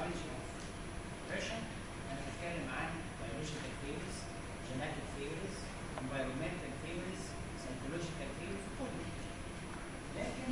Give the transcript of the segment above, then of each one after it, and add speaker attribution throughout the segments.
Speaker 1: biology of depression انا بتكلم عن biological theories genetic theories environmental theories psychological theories كل لكن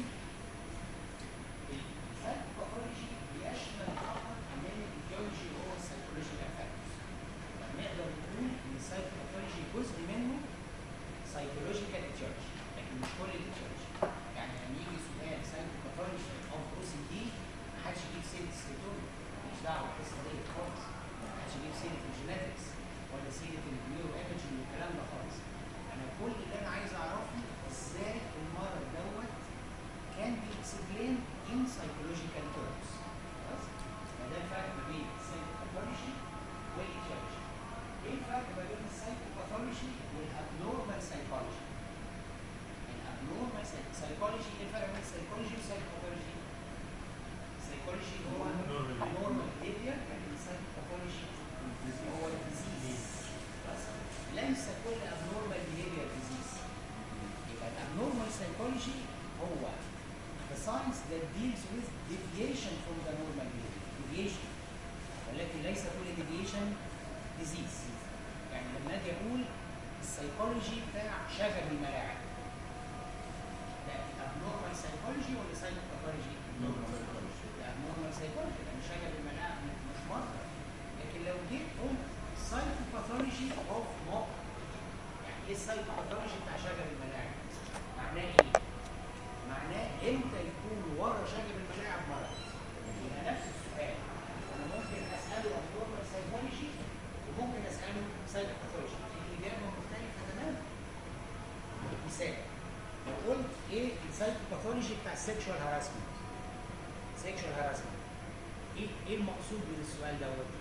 Speaker 1: السايكوباثولوجي بيشمل فقط من الايديولوجي وهو السايكولوجيكال فاكتورز نقدر نقول ان السايكوباثولوجي جزء منه سايكولوجيكال ايديولوجي لكن مش كل الايديولوجي يعني لما يجي سؤال سايكوباثولوجي اوف او سي دي ما حدش يجيب سيره السيتولوجي مش دعوه بالقصه دي خالص ما حدش يجيب سيره الجينetics ولا سيره النيورو ايمجنج والكلام ده خالص انا كل اللي انا عايز اعرفه ازاي المرض دوت can be explained in psychological terms. خلاص؟ فده الفرق ما بين السايكوباثولوجي والايتيولوجي. ايه الفرق ما بين السايكوباثولوجي والابنورمال سايكولوجي؟ الابنورمال سايكولوجي ايه الفرق بين السايكولوجي والسايكوباثولوجي؟ السايكولوجي هو النورمال بيهيفير لكن السايكوباثولوجي هو الديزيز. بس ليس كل abnormal behavior disease. يبقى الابنورمال سايكولوجي هو the science that deals with deviation from the normal behavior deviation ولكن ليس كل deviation disease يعني لما اجي اقول السيكولوجي بتاع شغل الملاعب ده abnormal psychology ولا psychopathology؟ abnormal psychology لان شغل الملاعب مش مرض لكن لو جيت قلت psychopathology of موقع يعني ايه السايكوباثولوجي بتاع شغل الملاعب؟ معناه ايه؟ معناه امتى يكون ورا شغل الملاعب مرض؟ يبقى نفس السؤال انا ممكن اساله ابنورمال سايكولوجي وممكن اساله سايكوباثولوجي الاجابه مختلفه تماما مثال لو قلت ايه السايكوباثولوجي بتاع السكشوال هاراسمنت سكشوال هاراسمنت ايه ايه المقصود من السؤال دوت؟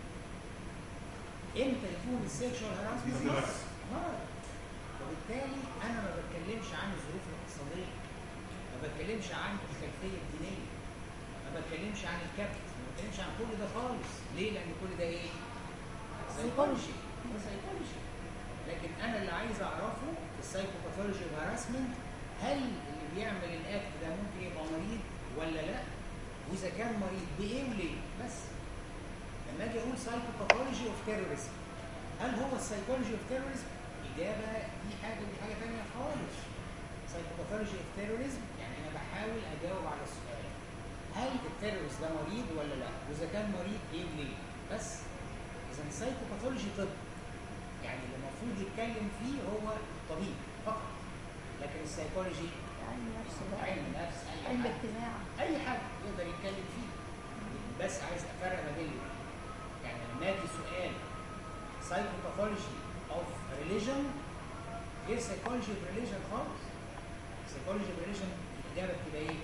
Speaker 1: امتى يكون السكشوال هاراسمنت مرض؟ مرض وبالتالي انا ما بتكلمش عن الظروف الاقتصاديه ما بتكلمش عن الخلفيه الدينيه ما بتكلمش عن الكابت ما بتكلمش عن كل ده خالص ليه لان كل ده ايه سايكولوجي هو سايكولوجي لكن انا اللي عايز اعرفه في السايكوباثولوجي والهراسمنت هل اللي بيعمل الاكت ده ممكن يبقى مريض ولا لا واذا كان مريض بايه وليه بس لما اجي اقول سايكوباثولوجي اوف تيروريزم هل هو السايكولوجي اوف تيروريزم اجابه دي حاجه ودي حاجه ثانيه خالص سايكوباثولوجي اوف تيروريزم يعني انا بحاول اجاوب على السؤال هل التيروريست ده مريض ولا لا واذا كان مريض ايه وليه بس اذا السايكوباثولوجي طب يعني اللي المفروض يتكلم فيه هو الطبيب فقط لكن السايكولوجي
Speaker 2: علم نفس بقى
Speaker 1: علم نفس اي
Speaker 2: علم
Speaker 1: حاجه
Speaker 2: اجتماع
Speaker 1: اي حاجه يقدر يتكلم فيه بس عايز افرق ما بين الاتنين. يعني لما اجي سؤال psychopathology of religion غير psychology of religion خالص psychology of religion الاجابه بتبقى ايه؟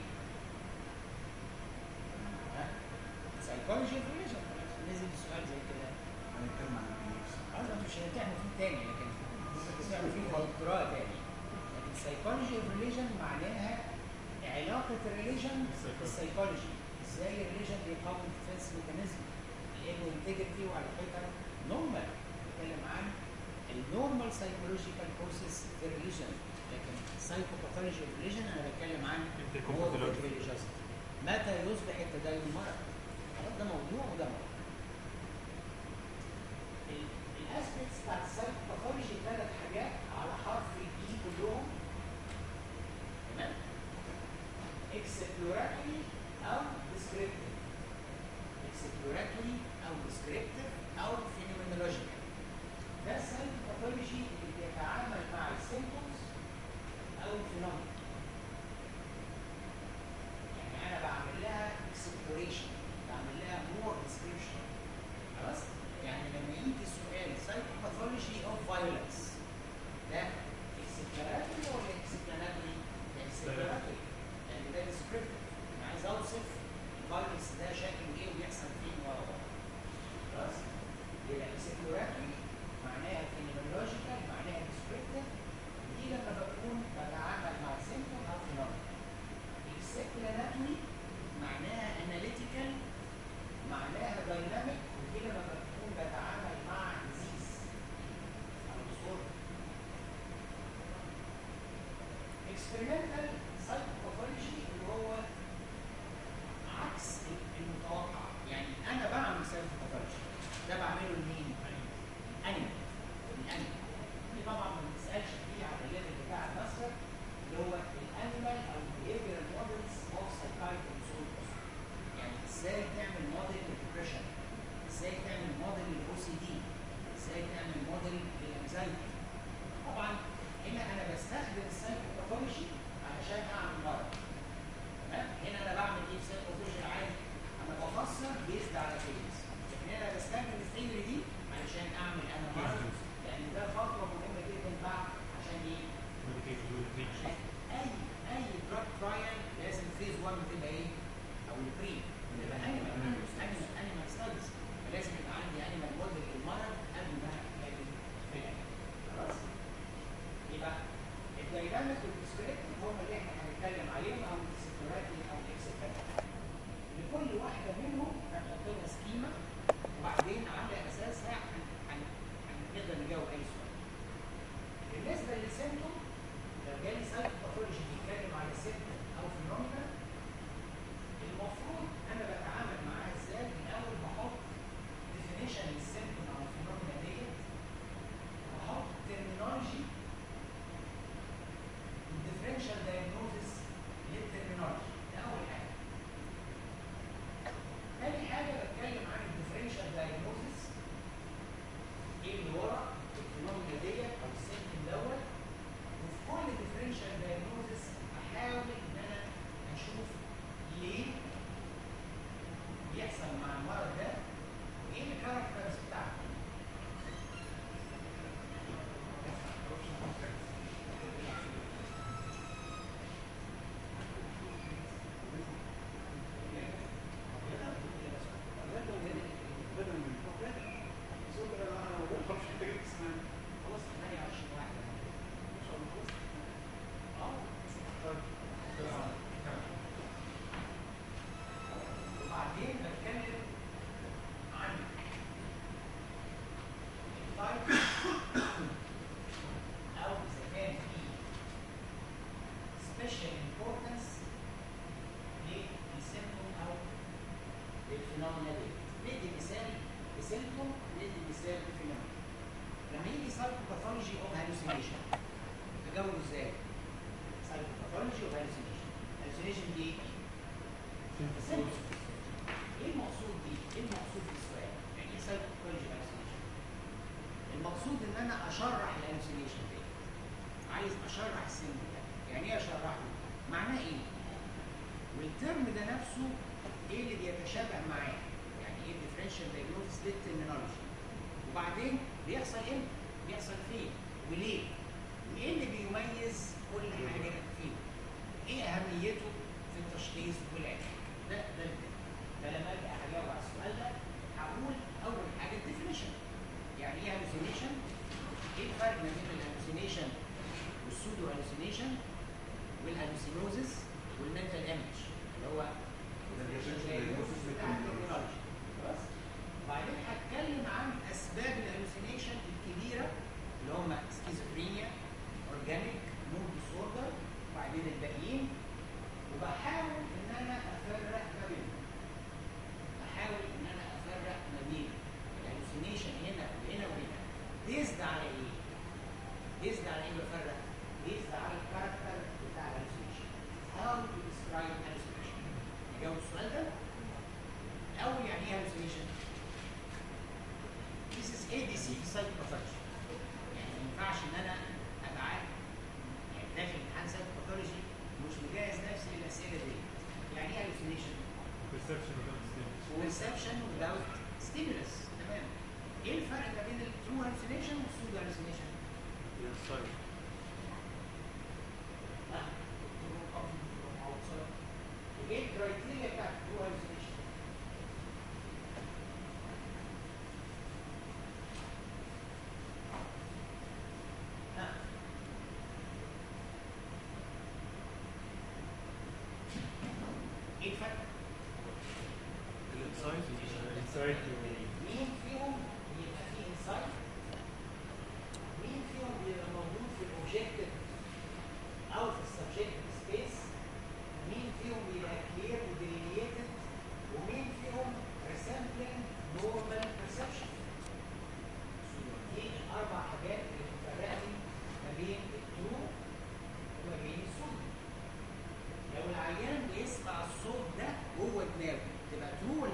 Speaker 1: ها؟ psychology of religion نزل سؤال زي كده
Speaker 3: هنتكلم عن البيوت
Speaker 1: اصلا مش هنتعمل فيه تاني لكن ممكن تعمل فيه دكتوراه تاني لكن psychology of religion معناها علاقة الريليجن بالسايكولوجي ازاي الريليجن بيقاوم ديفنس ميكانيزم الايجو انتجريتي وعلى فكرة نورمال بتكلم عن النورمال سايكولوجيكال بروسيس في الريليجن لكن السايكوباثولوجي اوف ريليجن انا بتكلم عن
Speaker 4: Psychopathology.
Speaker 1: ريليجيوس متى يصبح التدين مرض؟ خلاص ده موضوع وده موضوع الاسبكتس بتاعت السايكوباثولوجي ثلاث حاجات على حرف الاي كلهم تمام اكسبلوراتوري او ديسكريبتيف اكسبلوراتوري او ديسكريبتيف او فينومينولوجيكال ده السايكوباثولوجي اللي بيتعامل مع السيمبتومز او الفينومينا يعني انا بعمل لها اكسبلوريشن بعمل لها مور ديسكريبشن خلاص يعني لما يجي سؤال سايكوباثولوجي اوف فايولنس ده اكسبلوراتوري ولا اكسبلاناتوري؟ ده اكسبلوراتوري لان ده ديسكريبتيف انا عايز اوصف الفايروس ده شكله ايه وبيحصل فيه ورا بعض خلاص يبقى اكسبلوراتوري ازاي تعمل موديل للديبريشن ازاي تعمل موديل للاو سي دي ازاي تعمل موديل للانزايتي طبعا هنا انا بستخدم السايكوباثولوجي علشان اعمل مرض تمام هنا انا بعمل ايه في السايكوباثولوجي العادي انا بفسر بيزد على فيز لكن هنا بستخدم الثيوري دي علشان اعمل انا مرض لان ده خطوه مهمه جدا بعد عشان ايه اي اي دراج ترايل لازم فيز 1 بتبقى ايه؟ او البري بتبقى انيمال انيمال انيمال ستاديز فلازم يبقى عندي انيمال موديل للمرض قبل ما اجي في العلاج خلاص؟ يبقى الدايناميك والديسكريبتيف هم اللي احنا هنتكلم عليهم او السيكوراتي او الاكسبتاتي لكل واحده منهم هنحط لها سكيما وبعدين على اساسها هن- هن- هنقدر نجاوب اي سؤال بالنسبه للسيمتوم لو جالي سايت باثولوجي بيتكلم على سيمتوم او فينومينا المفروض انا بتعامل معاها ازاي الاول بحط ديفينيشن للسيمتوم او الفينومينا ديت بحط ترمينولوجي الديفرنشال دايجنوزس للترمينولوجي ده اول حاجه تاني حاجه بتكلم عن الديفرنشال دايجنوزس ايه اللي ورا الفينومينا ديت او السيمتوم دوت وفي كل ديفرنشال دايجنوزس احاول ان انا اشوف ليه بيحصل مع المرض ده وايه الكاركترز بتاعته خلاص 28 واحد وبعدين بتكلم عن التايب او اذا كان في سبيشال امبورتنس للسيمتوم او للفينومينا دي ندي مثال لسيمتوم ندي مثال لفينومينا لما يجي سايكوباثولوجي اوف هالوسينيشن تجاوبه ازاي؟ سايكوباثولوجي اوف هالوسينيشن هالوسينيشن دي ايه؟ symptom. ايه المقصود بيه؟ ايه المقصود بالسؤال؟ يعني ايه سايكوباثولوجي هالوسينيشن؟ المقصود ان انا اشرح الهالوسينيشن دي عايز اشرح السن ده يعني ايه اشرحه؟ معناه ايه؟ والترم ده نفسه ايه اللي بيتشابه معاه؟ يعني ايه الديفرنشال دايجنوستس للترمينولوجي وبعدين بيحصل امتى؟ بيحصل فين؟ وليه؟ وايه اللي بيميز كل حاجه فيه؟ ايه اهميته في التشخيص والعلاج؟ ده ده الفكرة. فلما اجي هجاوب على السؤال ده هقول اول حاجه الديفينيشن يعني ايه هالوسينيشن؟ ايه الفرق ما بين الهالوسينيشن والسودو هالوسينيشن والهالوسينوزس والمنتال ايمج اللي هو بتاع التكنولوجي خلاص؟ وبعدين هتكلم عن اسباب الهلوسينيشن الكبيره اللي هم سكيزوفرينيا اورجانيك مود ديسوردر وبعدين الباقيين وبحاول ان انا افرق ما بينهم بحاول ان انا افرق ما بين الهلوسينيشن هنا وهنا وهنا بيزد على ايه؟ بيزد على ايه بفرق؟ بيزد على الكاركتر بتاع الهلوسينيشن How to describe hallucination نجاوب السؤال ده؟ الأول يعني ايه hallucination؟ This is ADC psychopathology يعني ما ينفعش ان انا ابقى عارف يعني داخل امتحان psychopathology مش مجهز نفسي للاسئله دي يعني ايه hallucination؟
Speaker 2: perception without stimulus.
Speaker 1: perception without stimulus تمام ايه الفرق ما بين الترو hallucination والسودو hallucination؟
Speaker 2: Yeah, sorry.
Speaker 1: آه. ايه الكرايتيريا بتاعت الترو hallucination؟ ها ايه الفرق؟
Speaker 2: Inside
Speaker 1: مين فيهم بيبقى فيه انسايت مين فيهم بيبقى موجود في الاوبجيكتيف او في السبجكتيف سبيس مين فيهم بيبقى كلير وديليتد ومين فيهم resembling normal perception دي الاربع حاجات اللي بتفرقني ما بين الترو وما بين السودو لو العيان بيسمع الصوت ده جوه دماغه تبقى ترو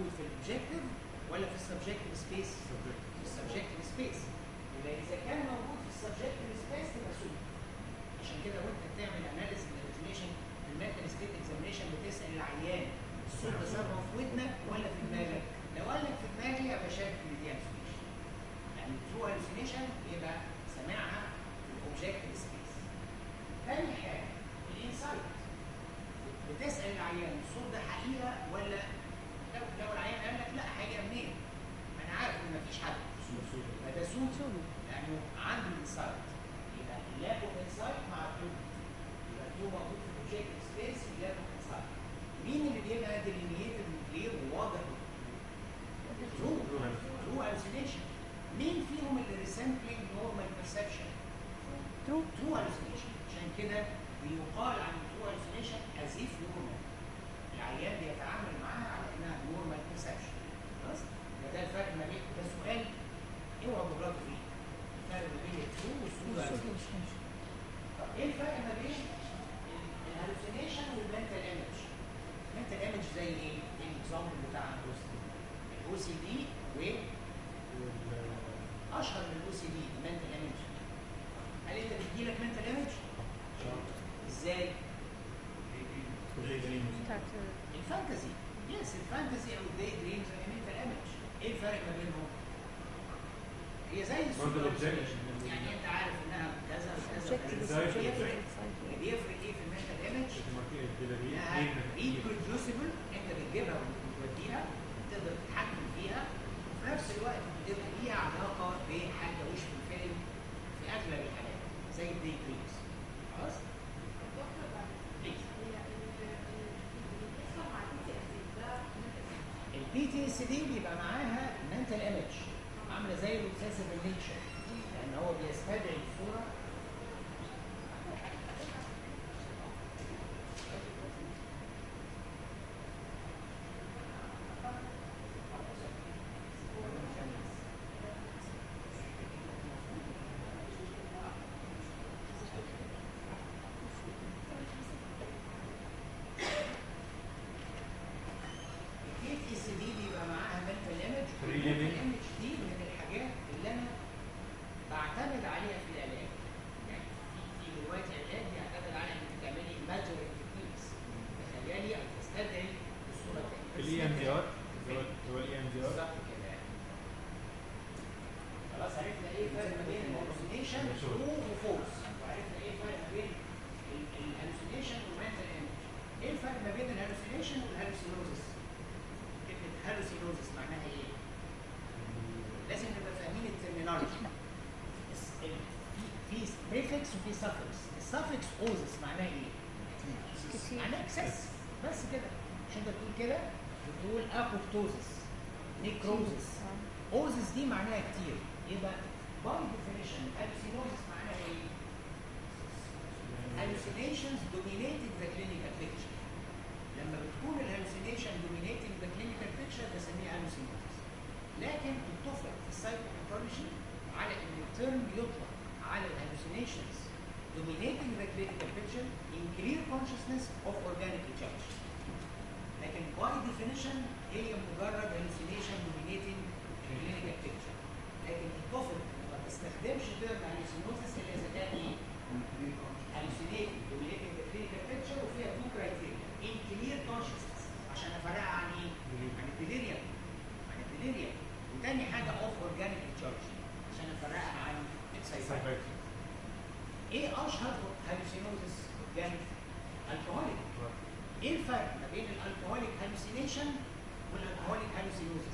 Speaker 1: موجود في الاوبجكتيف ولا في السبجكتيف سبيس؟
Speaker 2: subject.
Speaker 1: في السبجكتيف سبيس يبقى اذا كان موجود في السبجكتيف سبيس تبقى سود عشان كده وانت بتعمل اناليسيس للريزوليشن في الميتال ستيت اكزامينشن بتسال العيان الصوت ده سامعه في ودنك ولا في دماغك؟ لو قال لك في دماغي يبقى شايف ان دي hallucination. يعني ترو هالوسينيشن يبقى سامعها في الاوبجكتيف سبيس. تاني حاجه الانسايت بتسال العيان الصوت ده حقيقه ولا لو لو العيان قال لك لا حقيقه منين؟ ما انا عارف ان مفيش حد يبقى ده سود لانه عنده انسايت يبقى لاك اوف انسايت مع تو يبقى تو موجود في الاوبجكتيف سبيس لاك اوف انسايت مين اللي بيبقى ديلينيتد كلير وواضح ترو ترو هالوسينيشن مين فيهم اللي ريسنتلي نورمال بيرسبشن
Speaker 3: ترو
Speaker 1: ترو هالوسينيشن عشان كده بيقال عن الترو هالوسينيشن از اف نورمال العيان بيتعامل معاها على انها نورمال بيرسبشن خلاص يبقى ده الفرق ما بين ده سؤال اوعوا تغلطوا فيه الفرق ما بين الترو والترو هالوسينيشن طب ايه الفرق ما بين الهالوسينيشن والمنتال ايمج المنتال ايمج زي ايه؟ ايه الاكزامبل بتاع الاو سي دي و اشهر من الاو سي دي المنتال ايمج هل انت بتجيلك منتال ايمج؟ ازاي؟
Speaker 3: بتاعت
Speaker 1: الفانتزي يس الفانتزي او الداي دريمز هي منتال ايمج ايه الفرق ما بينهم؟ هي زي
Speaker 2: برضه
Speaker 1: الصورة
Speaker 2: الobjective.
Speaker 1: يعني انت عارف انها كذا وكذا
Speaker 3: objective
Speaker 1: وكذا
Speaker 2: Exactly.
Speaker 1: بيفرق
Speaker 3: subjective
Speaker 1: بيفرق ايه في المنتال ايمج؟ انها
Speaker 2: الدلالين
Speaker 1: ريبروديوسبل انت بتجيبها وتوديها تقدر تتحكم فيها وفي نفس الوقت بتبقى ليها علاقه بحاجه وش في الفيلم في اغلب الحالات زي الدي دريمز خلاص؟ Please. البي تي اس دي بيبقى معاها منتال ايمج عامله زي الاوبسيسيف نيتشر لان هو بيستدعي الصوره البي تي اس دي بيبقى معاها منتال ايمج
Speaker 2: Really?
Speaker 1: المنتال ايمج دي من الحاجات اللي انا بعتمد عليها في العلاج يعني في في دلوقتي علاج بيعتمد على انك تعملي imaginary تكنيكس تخيلي او تستدعي الصوره تاني بس
Speaker 2: الاي ام دي ار
Speaker 1: إيه؟
Speaker 2: هو الاي ام دي ار
Speaker 1: بالظبط كده يعني. خلاص عرفنا ايه الفرق ما بين الهلوسينيشن
Speaker 2: Sure.
Speaker 1: ترو وفولس وعرفنا ايه الفرق ما بين الهلوسينيشن والمنتال ايمج ايه الفرق ما بين الهلوسينيشن والهلوسينوزس كلمه هلوسينوزس معناها ايه لازم نبقى فاهمين الترمينولوجي الس- ال- في في بريفكس وفي سافكس السافكس اوزس معناه ايه
Speaker 3: كتير.
Speaker 1: معناه اكسس بس كده مش انت بتقول كده بتقول ابوبتوزس نيكروزس اوزس دي معناها كتير يبقى باي ديفينيشن hallucinosis معناها ايه؟ hallucinations dominating the clinical picture لما بتكون الهلوسينيشن dominating the clinical picture بسميها hallucinosis لكن بتطلق في السايكوباثولوجي على ان الترم بيطلق على الهلوسينيشنز dominating the clinical picture in clear consciousness of organic ejection لكن باي ديفينيشن هي مجرد hallucination dominating clinical picture لكن الطفل ما بستخدمش ترم hallucinosis الا اذا كان ايه؟ hallucinating dominating the clinical picture وفيها two criteria in clear consciousness عشان افرقها عن ايه؟ عن الديليريوم عن الديليريوم وتاني حاجه اوف اورجانيك تشارج عشان افرقها عن السايكايتري ايه اشهر هالوسينوزس اورجانيك؟ الكحوليك ايه الفرق ما بين الالكهوليك هالوسينيشن والالكهوليك هالوسينوزس؟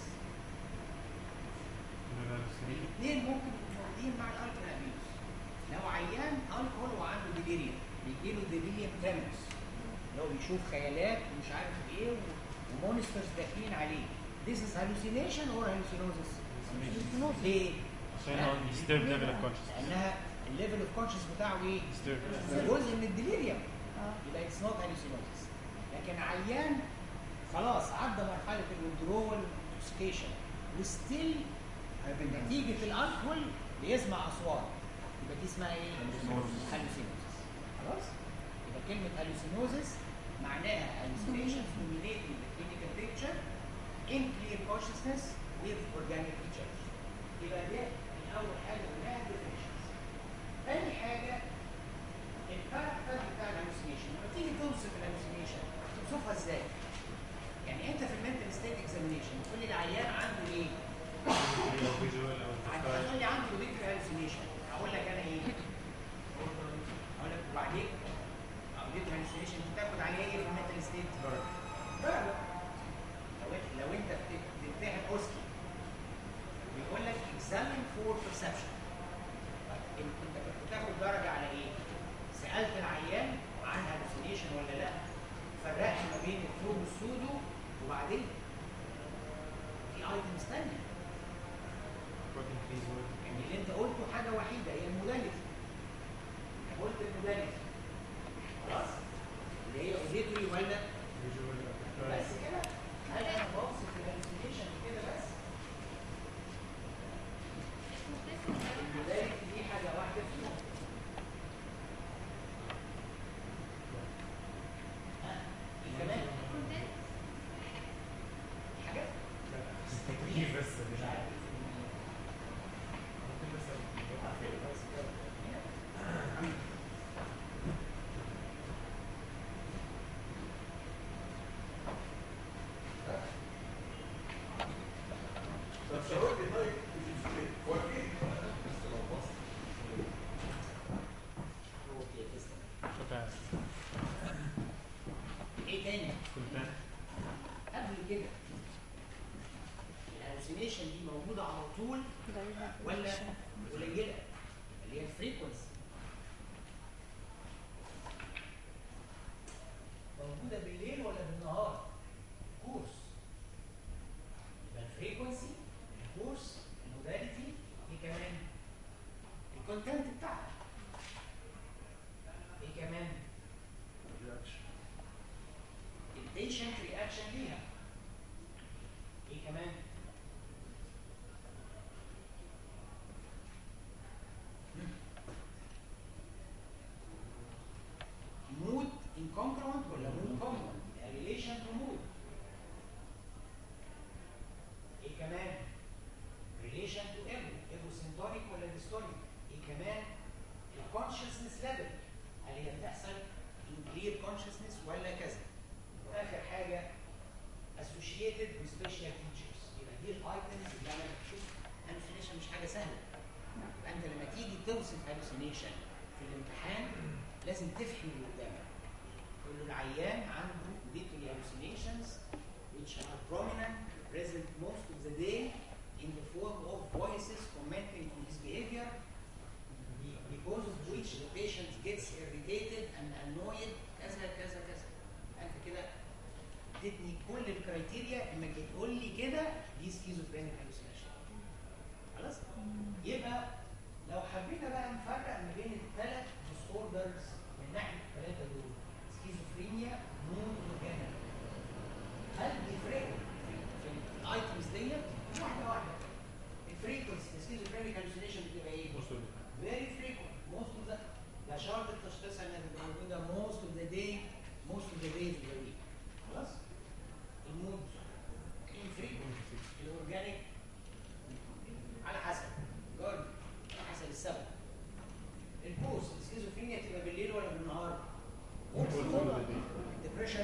Speaker 1: الاثنين ممكن يبقوا موجودين مع الالكول ابيوز لو عيان الكحول وعنده ديليريوم بيجي له ديليريوم تامس اللي هو بيشوف خيالات ومش عارف ايه ومونسترز داخلين عليه This is hallucination or hallucinosis؟ ليه؟
Speaker 2: عشان هو disturbed level of consciousness.
Speaker 1: لانها الليفل اوف كونشس بتاعه ايه؟
Speaker 2: disturbed
Speaker 1: جزء من الديليريوم
Speaker 3: اه
Speaker 1: يبقى اتس نوت هالوسينوزس لكن عيان خلاص عدى مرحله الويدرول والانتوكسيكيشن وستيل نتيجه الالكول بيسمع اصوات يبقى دي اسمها ايه؟ هالوسينوزس خلاص؟ يبقى كلمه هالوسينوزس معناها hallucinations dominating the clinical picture in clear consciousness with organic recharge يبقى ده اول حاجه قلناها definitions تاني حاجه الكاركتر بتاع الهلوسينيشن لما تيجي توصف الهلوسينيشن توصفها ازاي؟ يعني انت في المنتل ستيت اكزامينيشن تقول لي العيان عنده ايه؟
Speaker 2: فيجوال او
Speaker 1: هتقول لي عنده بيكر هلوسينيشن هقول لك انا ايه؟ هقول لك وبعدين او بيكر هلوسينيشن بتاخد عليه ايه في المنتل ستيت؟ درجه لو انت لو انت بت- بتمتحن اوسكي بيقول لك examine for perception طيب انت انت كنت بتاخد درجه على ايه؟ سالت العيان عن هلوسينيشن ولا لا؟ فرقت ما بين الترو والسودو وبعدين في ايتمز ثانيه يعني اللي انت قلته حاجه وحيده هي الموداليتي انت قلت الموداليتي خلاص اللي هي اوديتوري ولا بس كده هل انا بوصف الهلوسينيشن كده بس الموداليتي دي حاجه واحده فيهم ها في كمان حاجات
Speaker 2: بس
Speaker 1: مش عارف
Speaker 4: طب شاور لي طيب هو في
Speaker 1: اوكي تسلم
Speaker 2: شكرا
Speaker 1: ايه تاني
Speaker 2: سلطان
Speaker 1: قبل كده الهلوسينيشن دي موجوده على طول ولا قليله اللي هي الفريكونسي موجوده بالليل ولا بالنهار كورس يبقى الفريكونسي الكورس الموداليتي ايه كمان الكونتنت بتاعها ايه كمان البيشنت رياكشن ليها ايه كمان مود incongruent ولا مود congruent relation to mood ايه كمان relation to ego egocentric ولا dystonic ايه كمان الكونشسنس ليفل هل هي بتحصل in clear consciousness ولا كذا واخر حاجه associated with special features يبقى دي الايتمز اللي انا بشوف hallucination مش حاجه سهله يبقى انت لما تيجي توصف hallucination في الامتحان لازم تفهم اللي قدامك تقول له العيان عنده auditory hallucinations which are prominent present most of the day in the form of voices commenting on his behavior because of which the patient gets irritated and annoyed كذا كذا كذا انت كده ادتني كل الكرايتيريا انك تقول لي كده دي سكيزوفرينيك هالوسينيشن خلاص يبقى لو حبينا بقى نفرق ما بين الثلاث ديس اوردرز من ناحيه الثلاثه دول سكيزوفرينيا مون وجانا هل بيفرقوا في في الايتمز ديت واحده واحده الفريكونسي سكيزوفرينيك هالوسينيشن بتبقى ايه؟ very frequent most of the لا شرط التشخيص انها تبقى موجوده most of the day most of the days of the week خلاص المود infrequent الاورجانيك على حسب جارد على حسب السبب البوز السكيزوفرينيا تبقى بالليل ولا بالنهار؟ الدبريشن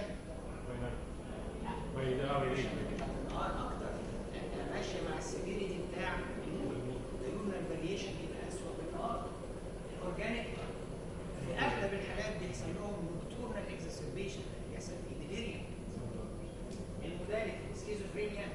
Speaker 1: بالنهار اكتر لانها ماشيه مع السيفيريتي بتاع المود اليومنال فاريشن يبقى اسوء بالنهار الاورجانيك في اغلب الحالات بيحصل لهم نكتورنال اكزاسربيشن بيحصل في ديليريوم الموداليتي سكيزوفرينيا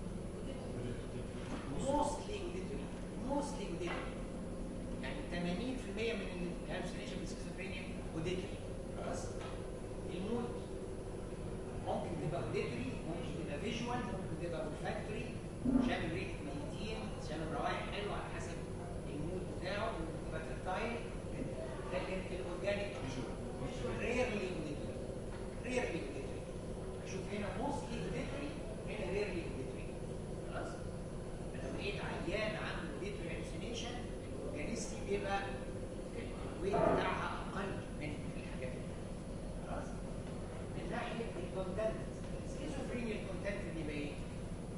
Speaker 1: موستلي اوديتوري موستلي اوديتوري يعني 80% من الهالوسينيشن بالسكيزوفرينيا اوديتوري خلاص المود ممكن تبقى اوديتوري ممكن تبقى فيجوال ممكن تبقى olfactory شامل ريحه ميتين شامل روائح حلوه على حسب المود بتاعه ممكن تبقى تكتايل لكن الاورجانيك ريرلي اوديتوري ريرلي اوديتوري اشوف هنا موستلي اوديتوري هنا ريرلي اوديتوري خلاص لو لقيت عيان عنده اوديتوري هالوسينيشن الاورجانيستي بيبقى الويت بتاعها اقل من الحاجات دي خلاص من ناحيه الكونتنت السكيزوفرينيا الكونتنت بيبقى ايه؟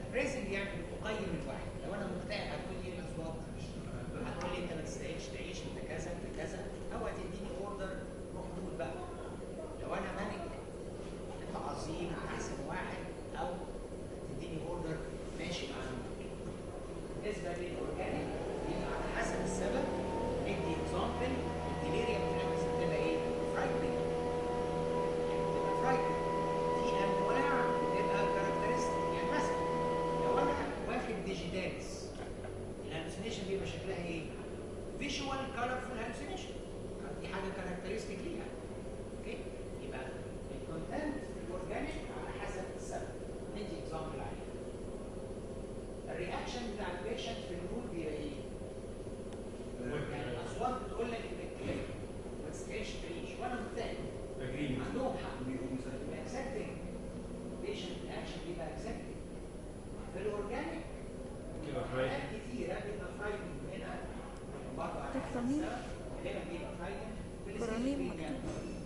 Speaker 1: appraisal يعني اقيم الواحد لو انا مكتئب هتقول لي ايه الاصوات هتقول لي انت ما تستاهلش تعيش انت كذا انت كذا او هتديني اوردر محدود بقى لو انا ملك انت عظيم احسن واحد او تديني اوردر ماشي معانا بالنسبه للاورجانيك يبقى على حسب السبب ندي اكزامبل الديليريا بتاعت بتبقى ايه؟ فرايتنج بتبقى فرايتنج في انواع بتبقى كاركترستيك يعني مثلا لو انا واخد ديجيتالز الهلوسينيشن بيبقى شكلها ايه؟ فيجوال كالرفول هلوسينيشن دي حاجه كاركترستيك ليها اوكي؟ يبقى الكونتنت الاورجانيك على حسب السبب ندي اكزامبل عليه الرياكشن بتاع البيشنت في المود بيبقى ايه؟ يعني الاصوات بتقول لك انك كده ما تستاهلش تعيش وانا مكتئب
Speaker 2: agreement
Speaker 1: عندهم حق بيبقى اكسبتنج بيشنت اكشن بيبقى اكسبتنج في الاورجانيك
Speaker 2: بتبقى
Speaker 1: حاجات
Speaker 2: فرايتنج
Speaker 1: كتيره بيبقى فرايتنج هنا برضه على حسب
Speaker 3: تفهمين؟
Speaker 1: السبب هنا بيبقى فرايتنج في
Speaker 3: براميل
Speaker 1: السكيزوفرينيا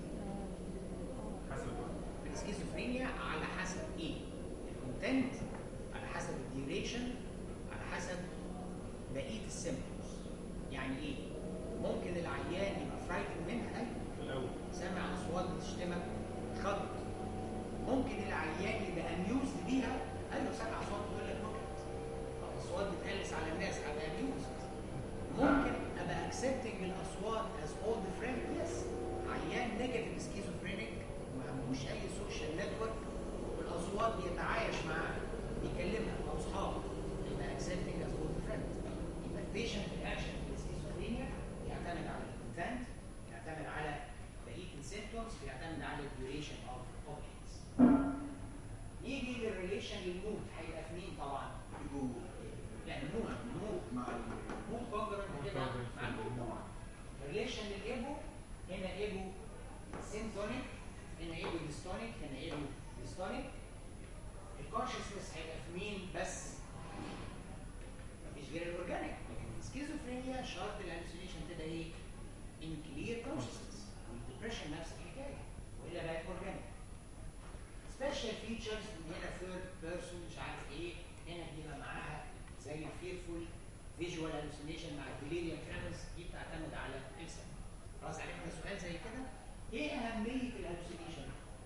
Speaker 2: حسب
Speaker 1: في السكيزوفرينيا على حسب ايه؟ الكونتنت على حسب الديوريشن على حسب بقيه السيمبتومز يعني ايه؟ ممكن العيان يبقى فرايتنج منها ايوه
Speaker 2: في الاول
Speaker 1: سامع اصوات بتشتمك خض ممكن العيان يبقى اميوزد بيها ايوه سامع اصوات بتقول لك نكت او اصوات بتقلس على الناس ابقى اميوزد ممكن ابقى اكسبتنج الاصوات از اولد فريند يس عيان نيجاتيف سكيزوفرينيك ما عندوش اي سوشيال نتورك والاصوات بيتعايش معاها بيكلمها او اصحابه يبقى اكسبتنج از اولد فريند يبقى البيشنت رياكشن في السكيزوفرينيا يعتمد على الكونتنت يعتمد على بقيه السيمبتومز بيعتمد على الديوريشن اوف اوبجكتس نيجي للريليشن للمود هيبقى في مين طبعا؟ يعني مود مود
Speaker 4: مع
Speaker 1: مود كونجرنت هتبقى مع المود طبعا ريليشن للايجو هنا ايجو سيمتونيك هنا ايجو ديستونيك هنا ايجو ديستونيك الكونشسنس هيبقى في مين بس مفيش غير الاورجانيك لكن السكيزوفرينيا شرط الهلوسينيشن تبقى ايه؟ ان كلير كونشسنس والديبريشن نفس الحكايه والا بقت اورجانيك سبيشال فيتشرز هنا ثيرد بيرسون مش عارف ايه هنا بيبقى معاها زي الفيرفول فيجوال هلوسينيشن مع الديليريوم ترانس دي بتعتمد على السن خلاص عرفنا سؤال زي كده ايه اهميه الهلوسينيشن؟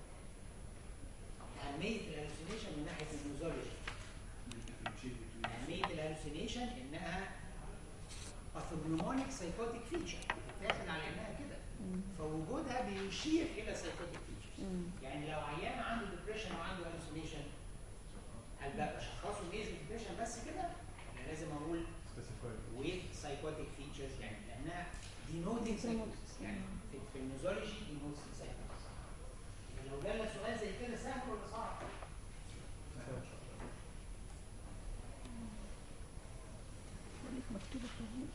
Speaker 1: اهميه الهلوسينيشن من ناحيه النوزولوجي اهميه الهلوسينيشن انها باثوجنومونيك سايكوتيك فيتشر بتتاخد على انها كده فوجودها بيشير الى سايكوتيك فيتشر يعني لو عيان عنده ديبريشن وعنده هلوسينيشن هل بقى بشخصه بيز ديبريشن بس كده؟ انا لازم اقول
Speaker 2: specified
Speaker 1: with psychotic features يعني لانها denoting psychosis يعني في, في النوزولوجي denoting psychosis يعني لو جالنا سؤال زي كده سهل ولا صعب؟
Speaker 3: بقول لك مكتوبة فين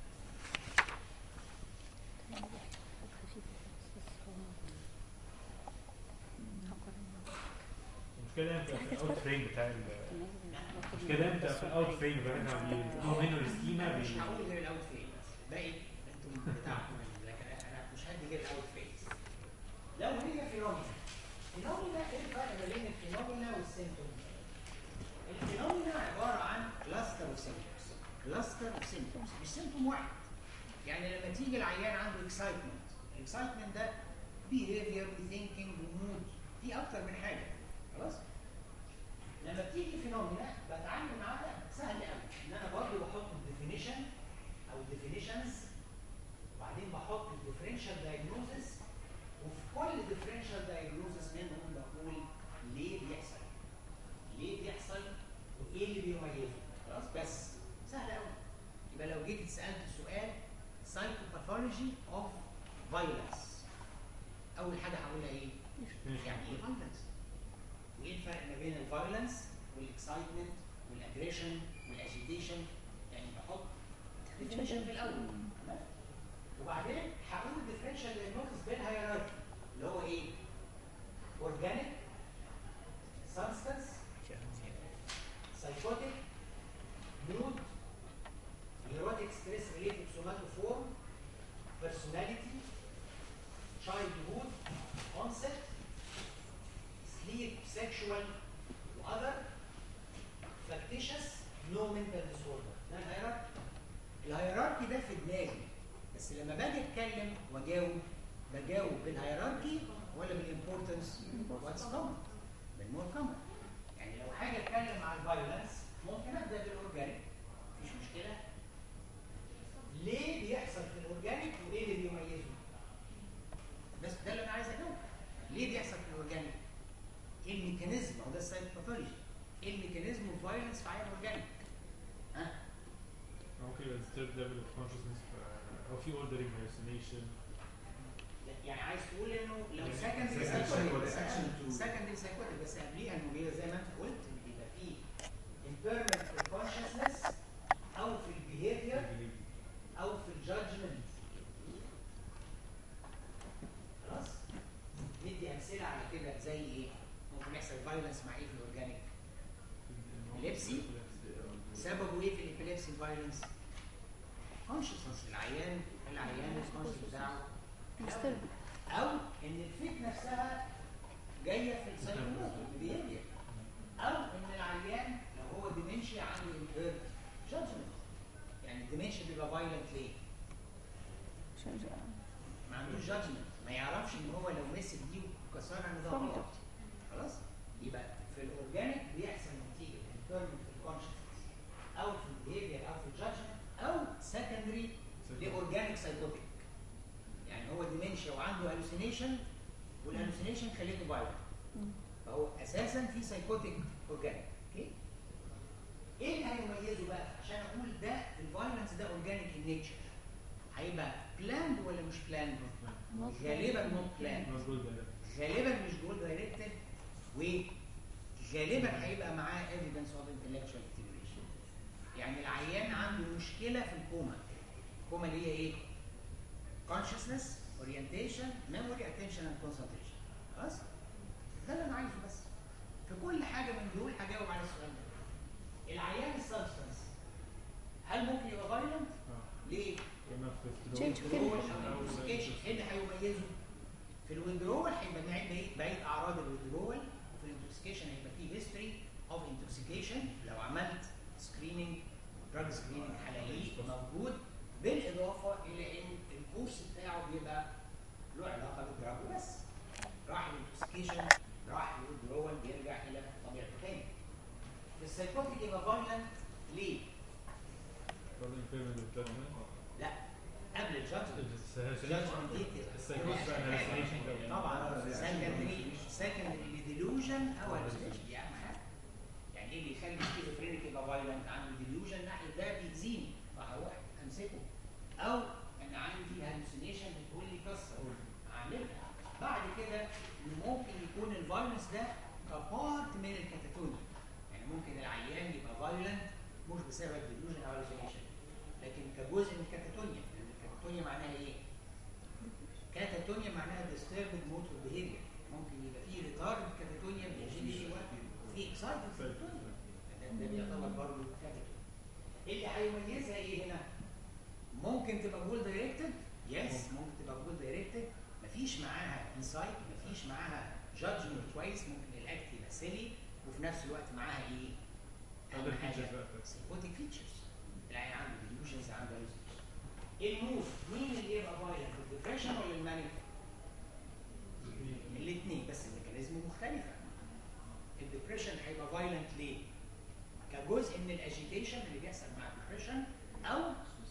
Speaker 2: المشكله دايما بتبقى في الاوت فريم بتاع ال- المشكله دايما بتبقى في الاوت فريم بتاع احنا بيطلعوا منه السكيما
Speaker 1: مش
Speaker 2: بي-
Speaker 1: هقول غير الاوت فيز باقي انتم بتاعكم لكن انا مش هدي غير الاوت فيز لو هي فينومينا فينومينا ايه الفرق ما بين الفينومينا والسيمتوم؟ الفينومينا عباره عن كلاستر اوف سيمتومز كلاستر اوف سيمتومز مش سيمتوم واحد يعني لما تيجي العيان عنده اكسايتمنت الاكسايتمنت ده بيهيفير وثينكينج ومود دي اكتر من حاجه خلاص لما بتيجي فينومينا بتعامل معاها سهل قوي ان انا برضه بحط الديفينيشن او الديفينيشنز وبعدين بحط الديفرنشال دايجنوزس وفي كل ديفرنشال دايجنوزس منهم بقول ليه بيحصل ليه بيحصل وايه اللي بيميزه خلاص بس سهل قوي يبقى لو جيت اتسالت السؤال سايكوباثولوجي اوف فايلنس اول حاجه هقولها ايه؟ يعني ايه فايلنس؟ وايه الفرق ما بين الفايلنس والاكسايتمنت والاجريشن والاجيتيشن يعني بحط ديفينيشن في الاول تمام؟ وبعدين هقول الديفرنشال دايجنوستس بالهيراركي اللي هو ايه؟ اورجانيك سبستانس سايكوتيك مود neurotic stress related somatoform personality childhood onset sleep sexual واذر فاكرين suspicious no mental disorder ده الهيراركي الهيراركي ده في دماغي بس لما باجي اتكلم واجاوب بجاوب بالهيراركي ولا بالامبورتنس واتس كومن بالمور كومن يعني لو حاجه اتكلم عن الفايولنس ممكن ابدا بالاورجانيك مفيش مشكله ليه بيحصل في الاورجانيك وايه اللي بيميزه بس ده اللي انا عايز اجاوب ليه بيحصل في الاورجانيك ايه الميكانيزم او ده السايكوباثولوجي ايه الميكانيزم اوف فايولنس في عيان اورجانيك ها
Speaker 2: ممكن يبقى disturbed level of consciousness ف- او في ordering hallucination
Speaker 1: يعني عايز تقول انه لو
Speaker 2: يعني
Speaker 1: سكندري
Speaker 2: secondary
Speaker 1: سايكوتيك
Speaker 4: psychotic.
Speaker 1: سكندري سايكوتيك بس قبليها انه بيبقى زي ما انت قلت بيبقى فيه impairment في الكونشسنس او في البيهيفير او في الجادجمنت خلاص ندي امثله على كده زي ايه ممكن يحصل فايولنس مع ايه في الاورجانيك Epilepsy؟ سببه ايه في الابيليبسي فايولنس كونشسنس العيان العيان الكونشس بتاعه
Speaker 3: disturbed.
Speaker 1: او ان الفيت نفسها جايه في السايكولوجي بيهيفير او ان العيان لو هو ديمنشيا عنده امبيرد جادجمنت يعني الديمنشيا بيبقى فايلنت ليه؟
Speaker 3: عشان
Speaker 1: ما عندوش جادجمنت ما يعرفش ان هو لو مسك دي وكسرها ان ده
Speaker 3: فهمت.
Speaker 1: غلط خلاص يبقى في الاورجانيك بيحصل نتيجه امبيرمنت في الكونشسنس او في البيهيفير او في الجادجمنت او سكندري لاورجانيك سايكوتيك يعني هو ديمنشيا وعنده هالوسينيشن والهالوسينيشن خليته فايلنت
Speaker 3: مم.
Speaker 1: فهو اساسا في سايكوتيك اورجانيك اوكي ايه اللي هيميزه بقى عشان اقول ده الفايلنس ده اورجانيك ان نيتشر هيبقى بلاند ولا مش بلاند غالبا نوت بلاند غالبا مش جول دايركتد وغالبا هيبقى معاه ايفيدنس اوف انتلكشوال اكتيفيشن يعني العيان عنده مشكله في الكوما الكوما اللي هي ايه consciousness orientation memory attention and concentration خلاص ده اللي انا عايزه بس في كل حاجه من دول هجاوب على السؤال ده العيان السبستنس هل ممكن يبقى فايلنت ليه
Speaker 3: Change of
Speaker 1: withdrawal
Speaker 3: chemical.
Speaker 1: او intoxication ايه اللي هيميزه في الويدرول هيبقى بعيد بعيد بعيد اعراض الويدرول وفي الانتوكسيكيشن هيبقى فيه هيستوري اوف انتوكسيكيشن لو عملت سكريننج دراج سكريننج حلالي موجود بالاضافه الى ان الكورس بتاعه بيبقى له علاقه بالدراج بس راح الانتوكسيكيشن راح الويدرول بيرجع الى طبيعته تاني في السايكوتيك يبقى فايلنت ليه؟ لا قبل الجادجمنت جادجمنت دي كده طبعا سكندري سكندري ديلوجن او hallucination دي اهم حاجه يعني ايه اللي يخلي السكيزوفرينيك يبقى فايلنت عنده ديلوجن ناحيه ده بيأذيني فهروح امسكه او انا عندي هالوسينيشن بتقول لي كسر اعملها بعد كده ممكن يكون الفايلنس ده كبارت من الكاتاتونيا يعني ممكن العيان يبقى فايلنت مش بسبب ديلوجن او هالوسينيشن لكن كجزء من الكاتاتونيا لان الكاتاتونيا معناها ايه؟ كاتاتونيا معناها disturbed motor behavior ممكن يبقى فيه retarded كاتاتونيا بيجي في excited كاتاتونيا ده ده بيعتبر برضه كاتاتونيا ايه اللي هيميزها ايه هنا؟ ممكن تبقى جول دايركتد يس ممكن تبقى جول دايركتد مفيش معاها انسايت مفيش معاها جادجمنت كويس ممكن الاكت يبقى سيلي وفي نفس الوقت معاها ايه؟ أهم
Speaker 2: Other
Speaker 1: حاجة
Speaker 2: features بقى.
Speaker 1: سيمبوتيك فيتشرز العين عنده ديلوجنز عنده hallucinations. المود مين اللي يبقى فايلنت الديبريشن ولا المانيك؟ الاثنين بس الميكانيزم مختلفه الديبريشن هيبقى فايلنت ليه؟ كجزء من الاجيتيشن اللي بيحصل مع الديبريشن او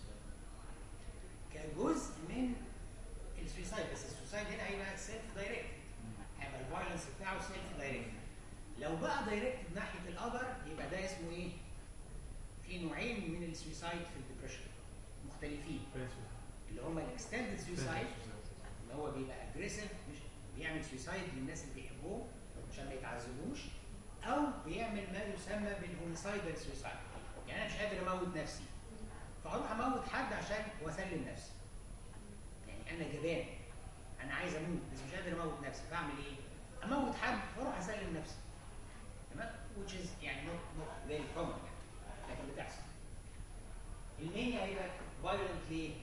Speaker 1: كجزء من السويسايد بس السويسايد هنا هيبقى سيلف دايركت هيبقى الفايلنس بتاعه سيلف دايركت لو بقى دايركت ناحيه الاذر يبقى ده اسمه ايه؟ في نوعين من السويسايد في الديبريشن مختلفين اللي هم الاكستندد سويسايد اللي هو بيبقى اجريسيف مش بيعمل سويسايد للناس اللي بيحبوه عشان ما يتعذبوش او بيعمل ما يسمى بالهوميسايدال سويسايد يعني انا مش قادر اموت نفسي فاروح اموت حد عشان واسلم نفسي يعني انا جبان انا عايز اموت بس مش قادر اموت نفسي فاعمل ايه؟ اموت حد واروح اسلم نفسي تمام which is يعني not not very common يعني لكن بتحصل المانيا هيبقى violent ليه؟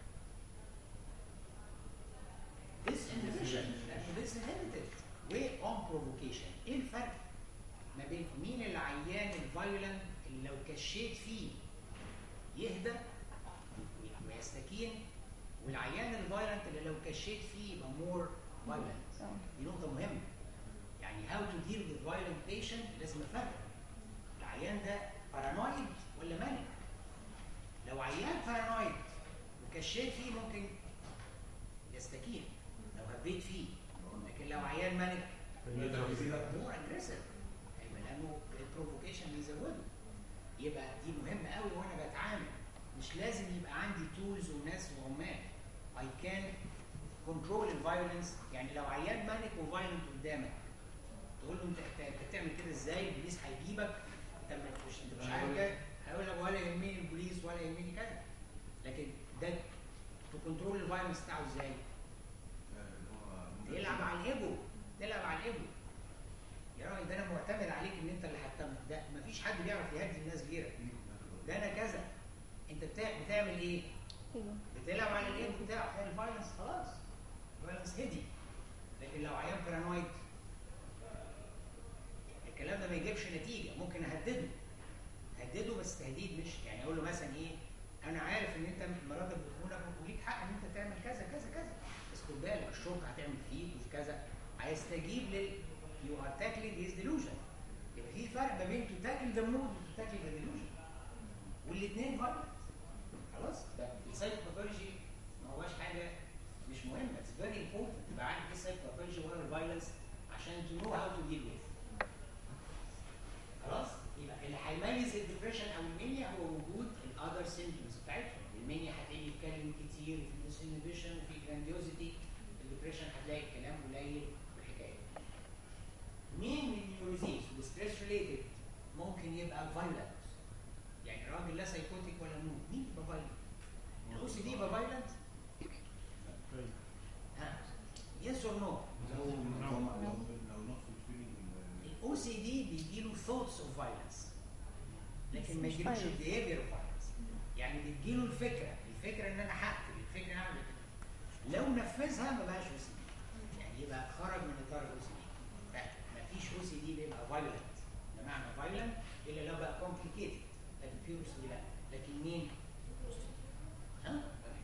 Speaker 1: disinhibition لانه disinhibited و on provocation ايه الفرق ما بين مين العيان الفايولنت اللي كشيت فيه يهدى ويستكين والعيان الفايلنت اللي لو كشيت فيه يبقى مور فايلنت
Speaker 3: اه
Speaker 1: دي نقطة مهمة يعني هاو تو ديل وذ فايلنت بيشنت لازم افرق العيان ده بارانويد ولا مانك لو عيان بارانويد وكشيت فيه ممكن يستكين لو هبيت فيه لكن لو عيان مانك مور اجريسيف هيبقى لانه البروفوكيشن بيزوده يبقى دي مهمه قوي وانا بتعامل مش لازم يبقى عندي تولز وناس وعمال اي كان كنترول الفايولنس يعني لو عيان مانك وفايلنت قدامك تقول له انت انت أنت بتعمل كده ازاي البوليس هيجيبك انت مش انت مش عارف كده هيقول لك ولا يهمني البوليس ولا يهمني كذا لكن ده تو كنترول الفايولنس بتاعه ازاي؟ تلعب على الايجو تلعب على الايجو يا راجل ده انا معتمد عليك ان انت اللي هتتم ده مفيش حد بيعرف يهدي الناس غيرك ده انا كذا انت بتاع بتعمل ايه؟
Speaker 3: ايوه
Speaker 1: بتلعب على الايجو بتاعك هي الفايلنس خلاص الفايلنس هدي لكن لو عيان بارانويد الكلام ده ما يجيبش نتيجه ممكن اهدده هدده بس تهديد مش يعني اقول له مثلا ايه انا عارف ان انت مراتك بتخونك وليك حق ان انت تعمل كذا كذا كذا بس خد بالك الشرطه هتعمل فيك وفي كذا هيستجيب لل يو ار تاكلينج هيز ديلوجن يبقى في فرق ما بين تو تاكل ذا مود وتو تاكل ذا ديلوجن والاثنين فايلنت خلاص ده السايكوباثولوجي ما هواش حاجه مش مهمه اتس فيري امبورتنت تبقى عارف ايه السايكوباثولوجي ولا الفايلنس عشان تو نو هاو تو ديل ويز خلاص يبقى اللي هيميز الدبريشن او المانيا هو وجود الاذر سيمبتومز بتاعتهم المانيا هتلاقيه يتكلم كتير وفي ديسينيبيشن وفي جرانديوزيتي الدبريشن هتلاقي الكلام قليل والحكايه مين من النيوروزيز وستريس ريليتد ممكن يبقى فايلنت يعني راجل لا سايكوتيك ولا مود مين يبقى فايلنت الاو سي دي يبقى فايلنت ها يس اور نو الاو سي دي بيجي له ثوتس اوف فايلنس لكن ما
Speaker 3: مش
Speaker 1: يجيلوش
Speaker 3: violence.
Speaker 1: البيهيفير اوف فايلنس يعني بتجيله الفكره الفكره ان انا هقتل الفكره ان اعمل كده لو نفذها ما بقاش او سي دي يعني يبقى خرج من اطار الاو سي دي فمفيش او سي دي بيبقى فايلنت بمعنى فايلنت الا لو بقى كومبليكيتد لكن بيور سي دي لا لكن مين؟ ها؟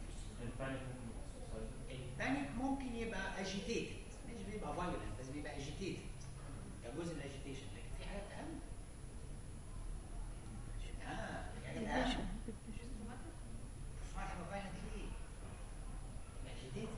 Speaker 1: البانيك ممكن يبقى اجيتيتد مش بيبقى فايولنت بس بيبقى اجيتيتد ده جزء من الاجيتيشن لكن في حاجات اهم اه في حاجات اهم مش واحد يبقى فايولنت ليه؟ اجيتيتد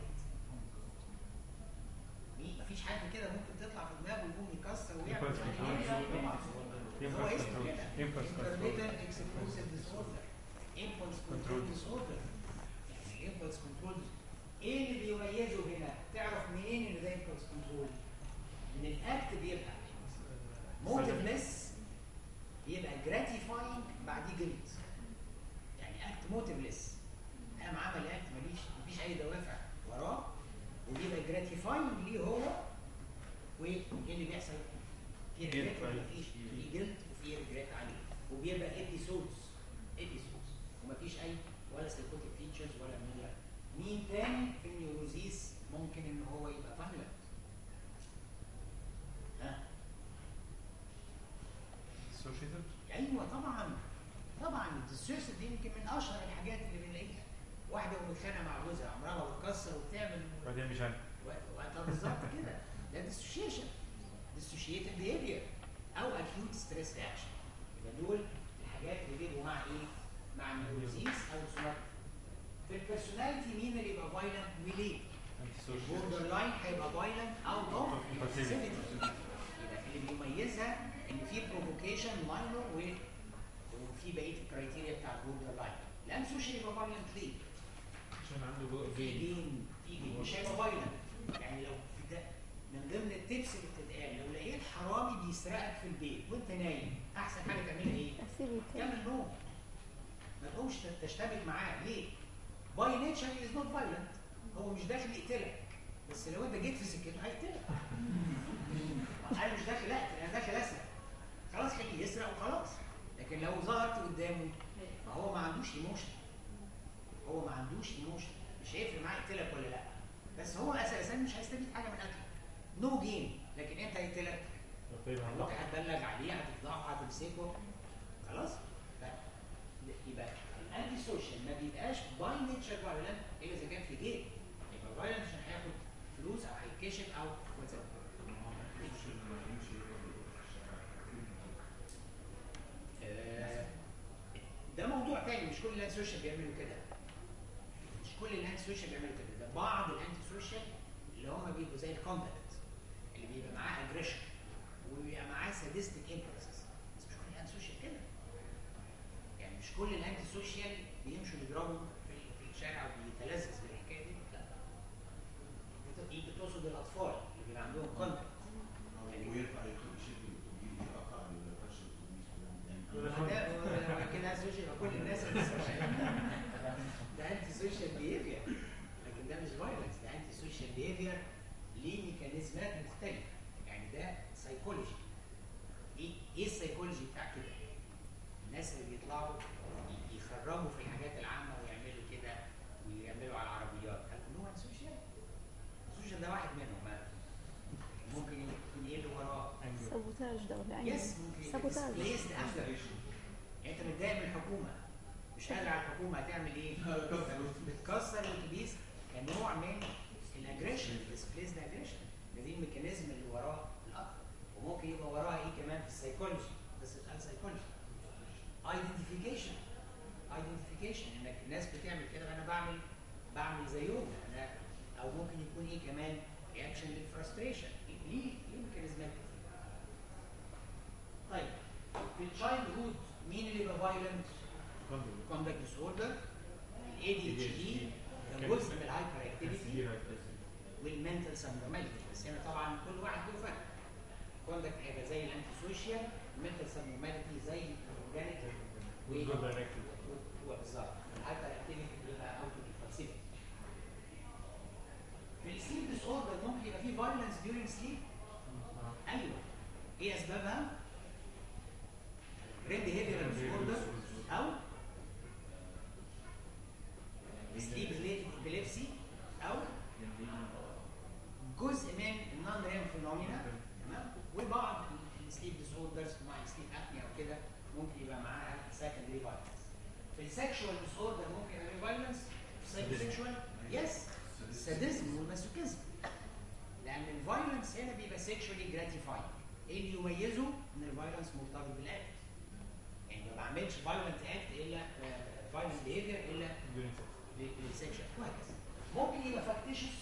Speaker 1: مفيش حد كده ممكن تطلع في دماغه ويقوم يكسر ويعمل
Speaker 2: Impulse
Speaker 1: هو
Speaker 2: control.
Speaker 1: اسمه كده
Speaker 2: Impulse control.
Speaker 1: intermittent explosive disorder impulse control disorder يعني impulse control ايه اللي بيميزه هنا؟ تعرف منين ان ده impulse control؟ ان الاكت بيبقى motiveless يبقى gratifying بعديه guilt يعني اكت motiveless قام عمل اكت ماليش مفيش اي دوافع وراه وبيبقى gratifying ليه هو وايه اللي بيحصل؟ في
Speaker 2: Guilt
Speaker 1: ريجريت ولا
Speaker 2: عليه.
Speaker 1: مفيش؟ في جلد وفي ريجريت عليه وبيبقى ابيسودز ابيسودز ومفيش اي ولا سايكوتيك فيتشرز ولا مين مين تاني في النيوروزيس ممكن ان هو يبقى فايلنت ها
Speaker 2: Associated?
Speaker 1: ايوه طبعا طبعا الديسوسيس دي يمكن من اشهر الحاجات اللي بنلاقيها واحده ومتخانقه مع جوزها عمرها بتكسر وبتعمل
Speaker 2: بعدين مش عارف
Speaker 1: و- و- بالظبط كده ده ديسوشيشن ديسوشيتد بيهيفير او اكيوت ستريس رياكشن يبقى دول الحاجات اللي بيبقوا مع ايه؟ مع النيوروزيس او السوماتيك في البيرسوناليتي مين اللي يبقى فايلنت وليه؟ البوردر لاين هيبقى فايلنت اوت اوف impulsivity يبقى اللي بيميزها ان في بروفوكيشن ماينور و وفي بقيه الكرايتيريا بتاع البوردر لاين لان سوشيال يبقى فايلنت ليه؟
Speaker 2: عشان عنده جو
Speaker 1: في جين في جين مش هيبقى فايلنت يعني لو في ده من ضمن التبس اللي بتتقال لو لقيت حرامي بيسرقك في البيت وانت نايم احسن حاجه تعملها ايه؟
Speaker 3: اسيبه تاني
Speaker 1: كمل نوم ما تقومش تشتبك معاه ليه؟ باي نيتشر از نوت فايلنت هو مش داخل يقتلك بس لو انت جيت في سكته هيقتلك انا مش داخل اقتل انا داخل اسرق خلاص حكي يسرق وخلاص لكن لو ظهرت قدامه ما هو ما عندوش ايموشن هو ما عندوش ايموشن مش هيفرق معاه يقتلك ولا لا بس هو اساسا مش هيستفيد حاجه من قتلك نو جيم لكن انت هيقتلك والله هتبلغ عليه هتفضحه هتمسكه خلاص سوشيال ما بيبقاش باي نيتشر فايولنت الا اذا كان في جيم يبقى فايولنت عشان هياخد فلوس او هيتكشف او وات آه، ده موضوع تاني مش كل الهاند سوشيال بيعملوا كده مش كل الهاند سوشيال بيعملوا كده ده بعض الهاند سوشيال اللي هم بيبقوا زي الكومباكت اللي بيبقى معاه اجريشن وبيبقى معاه سادستيك امبلسز بس مش كل الهاند سوشيال كده يعني مش كل الهاند سوشيال بيمشوا يضربوا في في الشارع وبيتلذذ بالحكايه دي لا بت- دي بتقصد الاطفال اللي بيبقى عندهم كونتاكت
Speaker 4: ويرفع يخلي شكل الاتوبيس يقطع الفرش الاتوبيس
Speaker 2: ولا
Speaker 1: ما ده هو كده هاند سوشيال يبقى كل الناس اللي سوشيال ده انتي سوشيال بيهيفير لكن ده مش فايلنس ده انتي سوشيال بيهيفير ليه ميكانيزمات مختلفه يعني ده سايكولوجي ايه ايه السايكولوجي بتاع كده؟ الناس اللي بيطلعوا ي- يخربوا في الحاجات العامه ويعملوا كده ويعملوا على العربيات هل كلهم عن سوشيال؟ السوشيال ده واحد منهم ما ممكن يكون ايه اللي وراه؟
Speaker 3: سابوتاج ده ولا ايه؟
Speaker 1: يس ممكن
Speaker 3: سابوتاج
Speaker 1: displaced after. يعني انت متضايق من الحكومه مش قادر على الحكومه هتعمل ايه؟ بتكسر الاتوبيس كنوع من الاجريشن displaced اجريشن دي الميكانيزم اللي وراه الاكتر وممكن يبقى وراها ايه كمان في السيكولوجي بس سؤال سيكولوجي ايدنتيفيكيشن ايدنتيفيكيشن انك الناس بتعمل كده انا بعمل بعمل زيهم انا او ممكن يكون ايه كمان رياكشن للفرستريشن ليه ليه ميكانيزمات كتير طيب في التشايلد هود مين اللي يبقى فايلنت؟ كوندكت ديس اوردر الاي دي اتش دي ده جزء من الهايبر اكتيفيتي والمنتال سبنورماليتي بس هنا طبعا كل واحد له فرق كوندكت هيبقى زي الانتي سوشيال المنتال سبنورماليتي زي الاورجانيك بالظبط الهايبر اكتيفيتي بيبقى اوت اوف في السليب ديس اوردر ممكن يبقى فيه فايلنس ديورنج سليب ايوه ايه اسبابها؟ ريد بيهيفيرال ديس اوردر او سليب ريليتد ابيليبسي او جزء من النون ريم فينومينا تمام وبعض السليب ديس اوردرز مع السليب ابنيا او كده ممكن يبقى معاها سكندري فايلنس في السكشوال ديس اوردر ممكن يبقى فايلنس في السكشوال يس السادزم والماسوكيزم لان الفايلنس هنا بيبقى سيكشوالي جراتيفايد ايه اللي يميزه ان الفايلنس مرتبط بالاكت يعني ما بعملش فايلنت اكت الا فايلنت بيهيفير الا للسكشن كويس ممكن يبقى فاكتيشس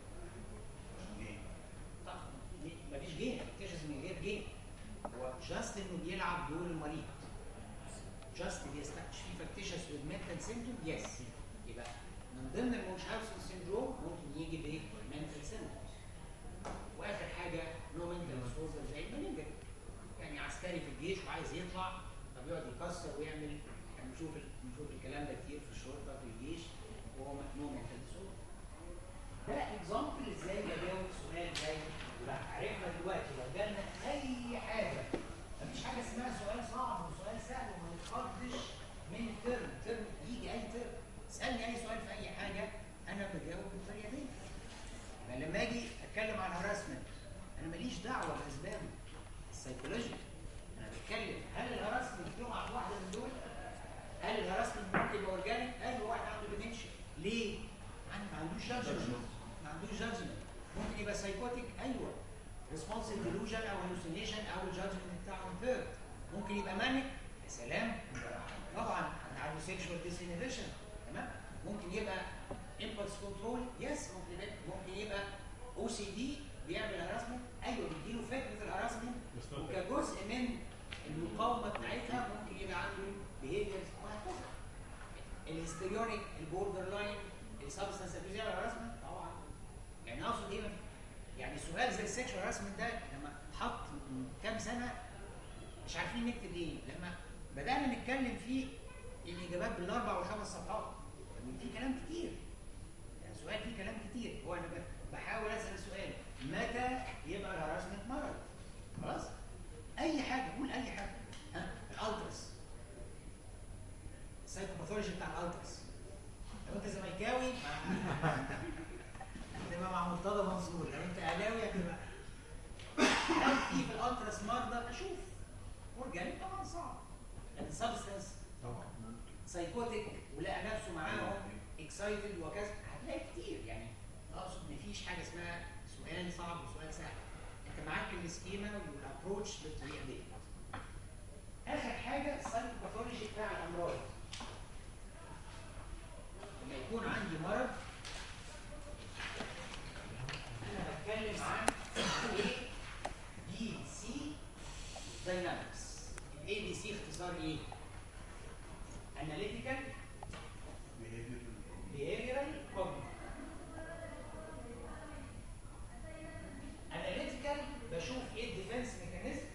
Speaker 1: طب مفيش جين فاكتيشس من غير جين هو جاست انه بيلعب دور المريض جاست بيستكشف في فاكتيشس with mental symptom يس يبقى من ضمن المونشهاوسن سيندروم ممكن يجي بمنتال سيندروم واخر حاجه نو منتال ديسوردر زي المننجل يعني عسكري في الجيش وعايز يطلع طب يقعد يكسر ويعمل يعني نشوف نشوف الكلام ده كتير في الشرطه في الجيش وهو نو منتال ديسوردر ده اكزامبل ازاي اجاوب سؤال زي لا عرفنا دلوقتي لو جالنا اي حاجه مفيش حاجه اسمها سؤال صعب وسؤال سهل وما نتخضش من الترم ترم يجي اي ترم اسالني اي سؤال في اي حاجه انا بجاوب بالطريقه دي يعني لما اجي اتكلم عن هراسمنت انا ماليش دعوه باسبابه السيكولوجي انا بتكلم هل الهراسمنت يقع في واحده من دول؟ هل الهراسمنت ممكن يبقى اورجانيك؟ ايوه واحد عنده ديمنشيا ليه؟ يعني ما عندوش جادجمنت ما عندوش جادجمنت ممكن يبقى سايكوتيك ايوه ريسبونسيف ديلوجن او هلوسينيشن او الجادجمنت بتاعه امبيرد ممكن يبقى مانيك يا سلام طبعا عنده سيكشوال ديس انهبيشن تمام ممكن يبقى امبلس كنترول يس ممكن يبقى ممكن يبقى او سي دي بيعمل هراسمنت ايوه بيديله فكره الهراسمنت وكجزء من المقاومه بتاعتها ممكن يبقى عنده بيهيفيرز وهكذا الهستيريونيك البوردر لاين السبستنس ابيوز يعمل هراسمنت طبعا يعني اقصد ايه يعني سؤال زي السكشوال هراسمنت ده لما اتحط من كام سنه مش عارفين نكتب ايه لما بدانا نتكلم فيه الاجابات بالاربع والخمس صفحات يعني في كلام كتير يعني سؤال فيه كلام كتير هو انا بحاول اسال سؤال متى يبقى الهراسمنت مرض خلاص اي حاجه قول اي حاجه ها الالترس السايكوباثولوجي بتاع الالترس لو انت زملكاوي هتبقى مع مرتضى منصور لو انت اهلاوي هتبقى هل في في الالترس مرضى اشوف اورجانيك طبعا صعب لكن سبستنس سايكوتيك ولقى نفسه معاهم اكسايتد وكذا هتلاقي كتير يعني اقصد مفيش حاجه اسمها سؤال صعب وسؤال سهل انت معاك السكيما والابروتش بالطريقه دي اخر حاجه السايكوباثولوجي بتاع الامراض لما يكون عندي مرض انا بتكلم عن ايه بي سي داينامكس الاي بي سي اختصار ايه analytical behavioral cognitive analytical بشوف ايه الديفنس ميكانيزم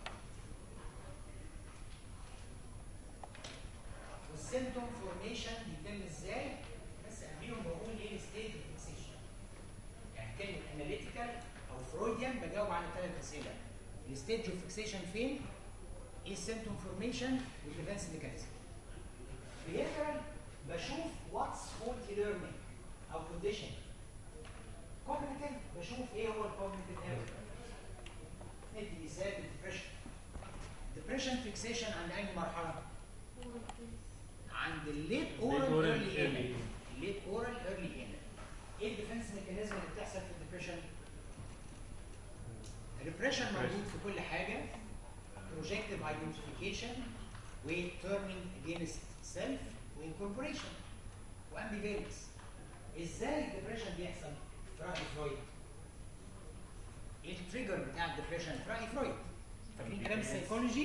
Speaker 1: والسيمتوم فورميشن بيتم ازاي بس قبليهم بقول ايه الستيج فيكسيشن يعني كلمه اناليتيكال او فرويديان بجاوب على ثلاث اسئله الستيج اوف فيكسيشن فين؟ ايه السيمتوم فورميشن والديفنس ميكانيزم behavioral بشوف what's faulty learning او condition cognitive بشوف ايه هو الكوجنيتيف ايرور ندي مثال الديبريشن depression fixation عند اي مرحله عند الليت اورال
Speaker 2: oral
Speaker 1: ايرلي
Speaker 2: early
Speaker 1: ايمن الليت اورال ايرلي ايمن ايه الديفنس ميكانيزم اللي بتحصل في الديبريشن الريبريشن موجود في كل حاجه projective identification و turning against self وانكوربوريشن وامبيفالنس ازاي الديبريشن بيحصل في راي فرويد ايه التريجر بتاع الديبريشن في راي فرويد فاكرين كلام السيكولوجي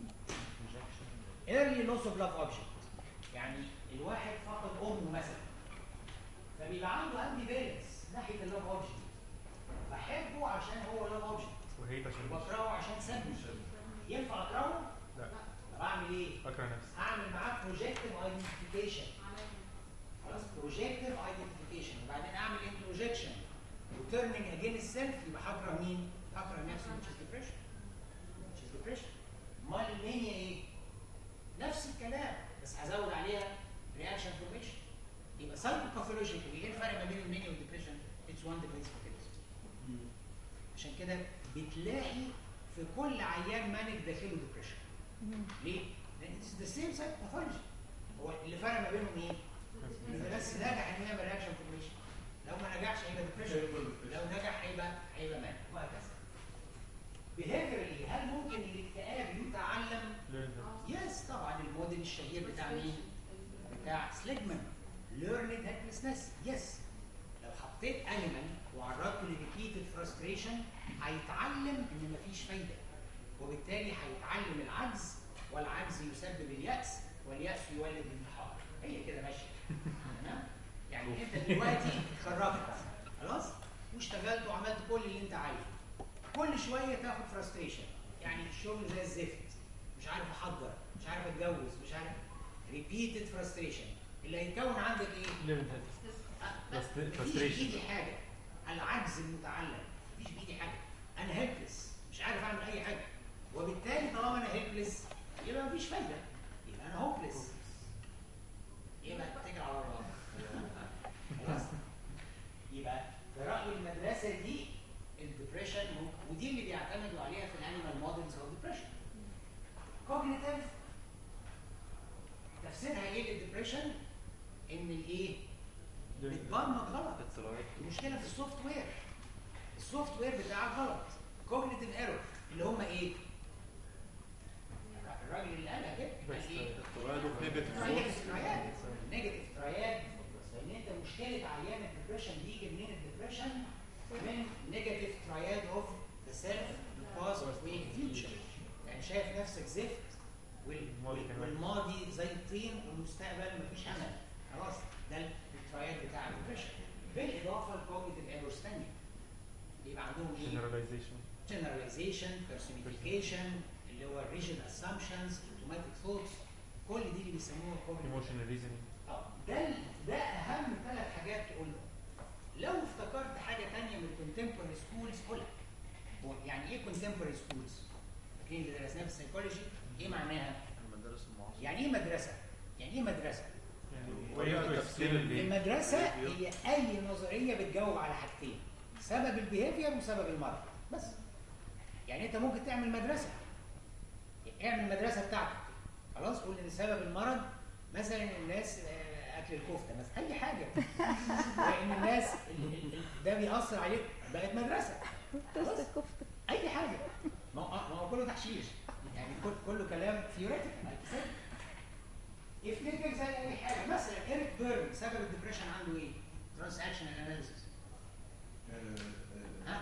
Speaker 1: early loss of love object يعني الواحد فقد امه مثلا فبيبقى عنده امبيفالنس ناحيه اللوف اوبجكت بحبه عشان هو لوف اوبجكت
Speaker 2: وهيب عشان
Speaker 1: وبكرهه عشان سابني ينفع اكرهه؟
Speaker 2: لا
Speaker 1: طب اعمل ايه؟
Speaker 2: اكره نفسي
Speaker 1: اعمل معاه بروجيكتيف ايدنتيفيكيشن خلاص بروجيكتيف ايدنتيفيكيشن وبعدين اعمل انتروجكشن وتيرنينج اجين السيلف يبقى هكره مين؟ هكره نفسي which is depression which is depression امال المانيا ايه؟ نفس الكلام بس هزود عليها رياكشن فورميشن يبقى سايكوباثولوجيكالي ايه الفرق ما بين المانيا والديبريشن؟ اتس وان ديفنس mechanism عشان كده بتلاقي في كل عيان مانك داخله ديبريشن ليه؟ لان اتس ذا سيم سايكوباثولوجي هو اللي فرق ما بينهم ايه؟ ان بس نجح ان يعمل رياكشن فورميشن لو ما نجحش هيبقى ديبريشن لو نجح هيبقى هيبقى مان وهكذا behaviorally هل ممكن الاكتئاب يتعلم؟ يس طبعا الموديل الشهير بتاع مين؟ بتاع سليجمان learned helplessness يس لو حطيت انيمال وعرضته لريبيتد فرستريشن هيتعلم ان مفيش فايده وبالتالي هيتعلم العجز والعجز يسبب اليأس واليأس يولد الانتحار هي كده ماشيه تمام يعني انت دلوقتي اتخرجت خلاص واشتغلت وعملت كل اللي انت عايزه كل شويه تاخد فرستريشن يعني الشغل زي الزفت مش عارف احضر مش عارف اتجوز مش عارف ريبيتد فرستريشن اللي هيتكون عندك ايه؟ بس
Speaker 2: Frustration.
Speaker 1: مفيش بايدي حاجه العجز المتعلم مفيش بايدي حاجه انا هيلبلس مش عارف اعمل اي حاجه وبالتالي طالما انا هيلبلس يبقى مفيش فايده يبقى انا هوبلس يبقى اتكل على الله خلاص يبقى في راي المدرسه دي الدبريشن ودي اللي بيعتمدوا عليها في الانيمال مودلز اوف ديبريشن كوجنيتيف تفسيرها ايه للدبريشن ان الايه بتبرمج غلط المشكله في السوفت وير السوفت وير بتاعك غلط كوجنيتيف ايرور اللي هم ايه الراجل اللي قالها كده قال ايه نيجاتيف تراياد نيجاتيف تراياد لان انت مشكله عيان الدبريشن بيجي منين الدبريشن من نيجاتيف تراياد اوف ذا سيلف باست فيوتشر يعني شايف نفسك زفت وال-
Speaker 2: الماضي
Speaker 1: وال-
Speaker 2: كمان.
Speaker 1: والماضي زي الطين والمستقبل مفيش امل خلاص ده التراياد بتاع الدبريشن بالاضافه لكوجنيتيف ايرورز ثانيه يبقى عندهم ايه؟
Speaker 2: generalization
Speaker 1: generalization, personification اللي هو rigid assumptions, automatic thoughts كل دي اللي بيسموها cognitive
Speaker 2: emotional reasoning
Speaker 1: طب ده ال- ده اهم ثلاث حاجات تقولهم لو افتكرت حاجه ثانيه من الكونتمبوراري سكولز قولها هو يعني ايه كونتمبوراري سكولز؟ فاكرين اللي درسناه في السيكولوجي ايه معناها؟
Speaker 4: المدارس المعاصرة
Speaker 1: يعني ايه مدرسه؟ يعني ايه مدرسه؟
Speaker 2: يعني
Speaker 4: طريقة
Speaker 2: way to
Speaker 4: تفسير
Speaker 2: explain ال-
Speaker 1: المدرسه هي اي نظريه بتجاوب على حاجتين سبب البيهيفير وسبب المرض بس يعني انت ممكن تعمل مدرسه اعمل المدرسه بتاعتك خلاص قول ان سبب المرض مثلا الناس آه، اكل الكفته مثلا اي حاجه لان الناس ال- ال- ال- ده بيأثر عليك بقت مدرسه
Speaker 3: تست الكفته
Speaker 1: اي حاجه ما هو ما هو كله تحشيش يعني كل كله كلام ثيوريتيكال افتكر زي اي حاجه مثلا ايريك بيرن سبب الدبريشن عنده ايه؟ ترانس اكشن اناليسيس ها؟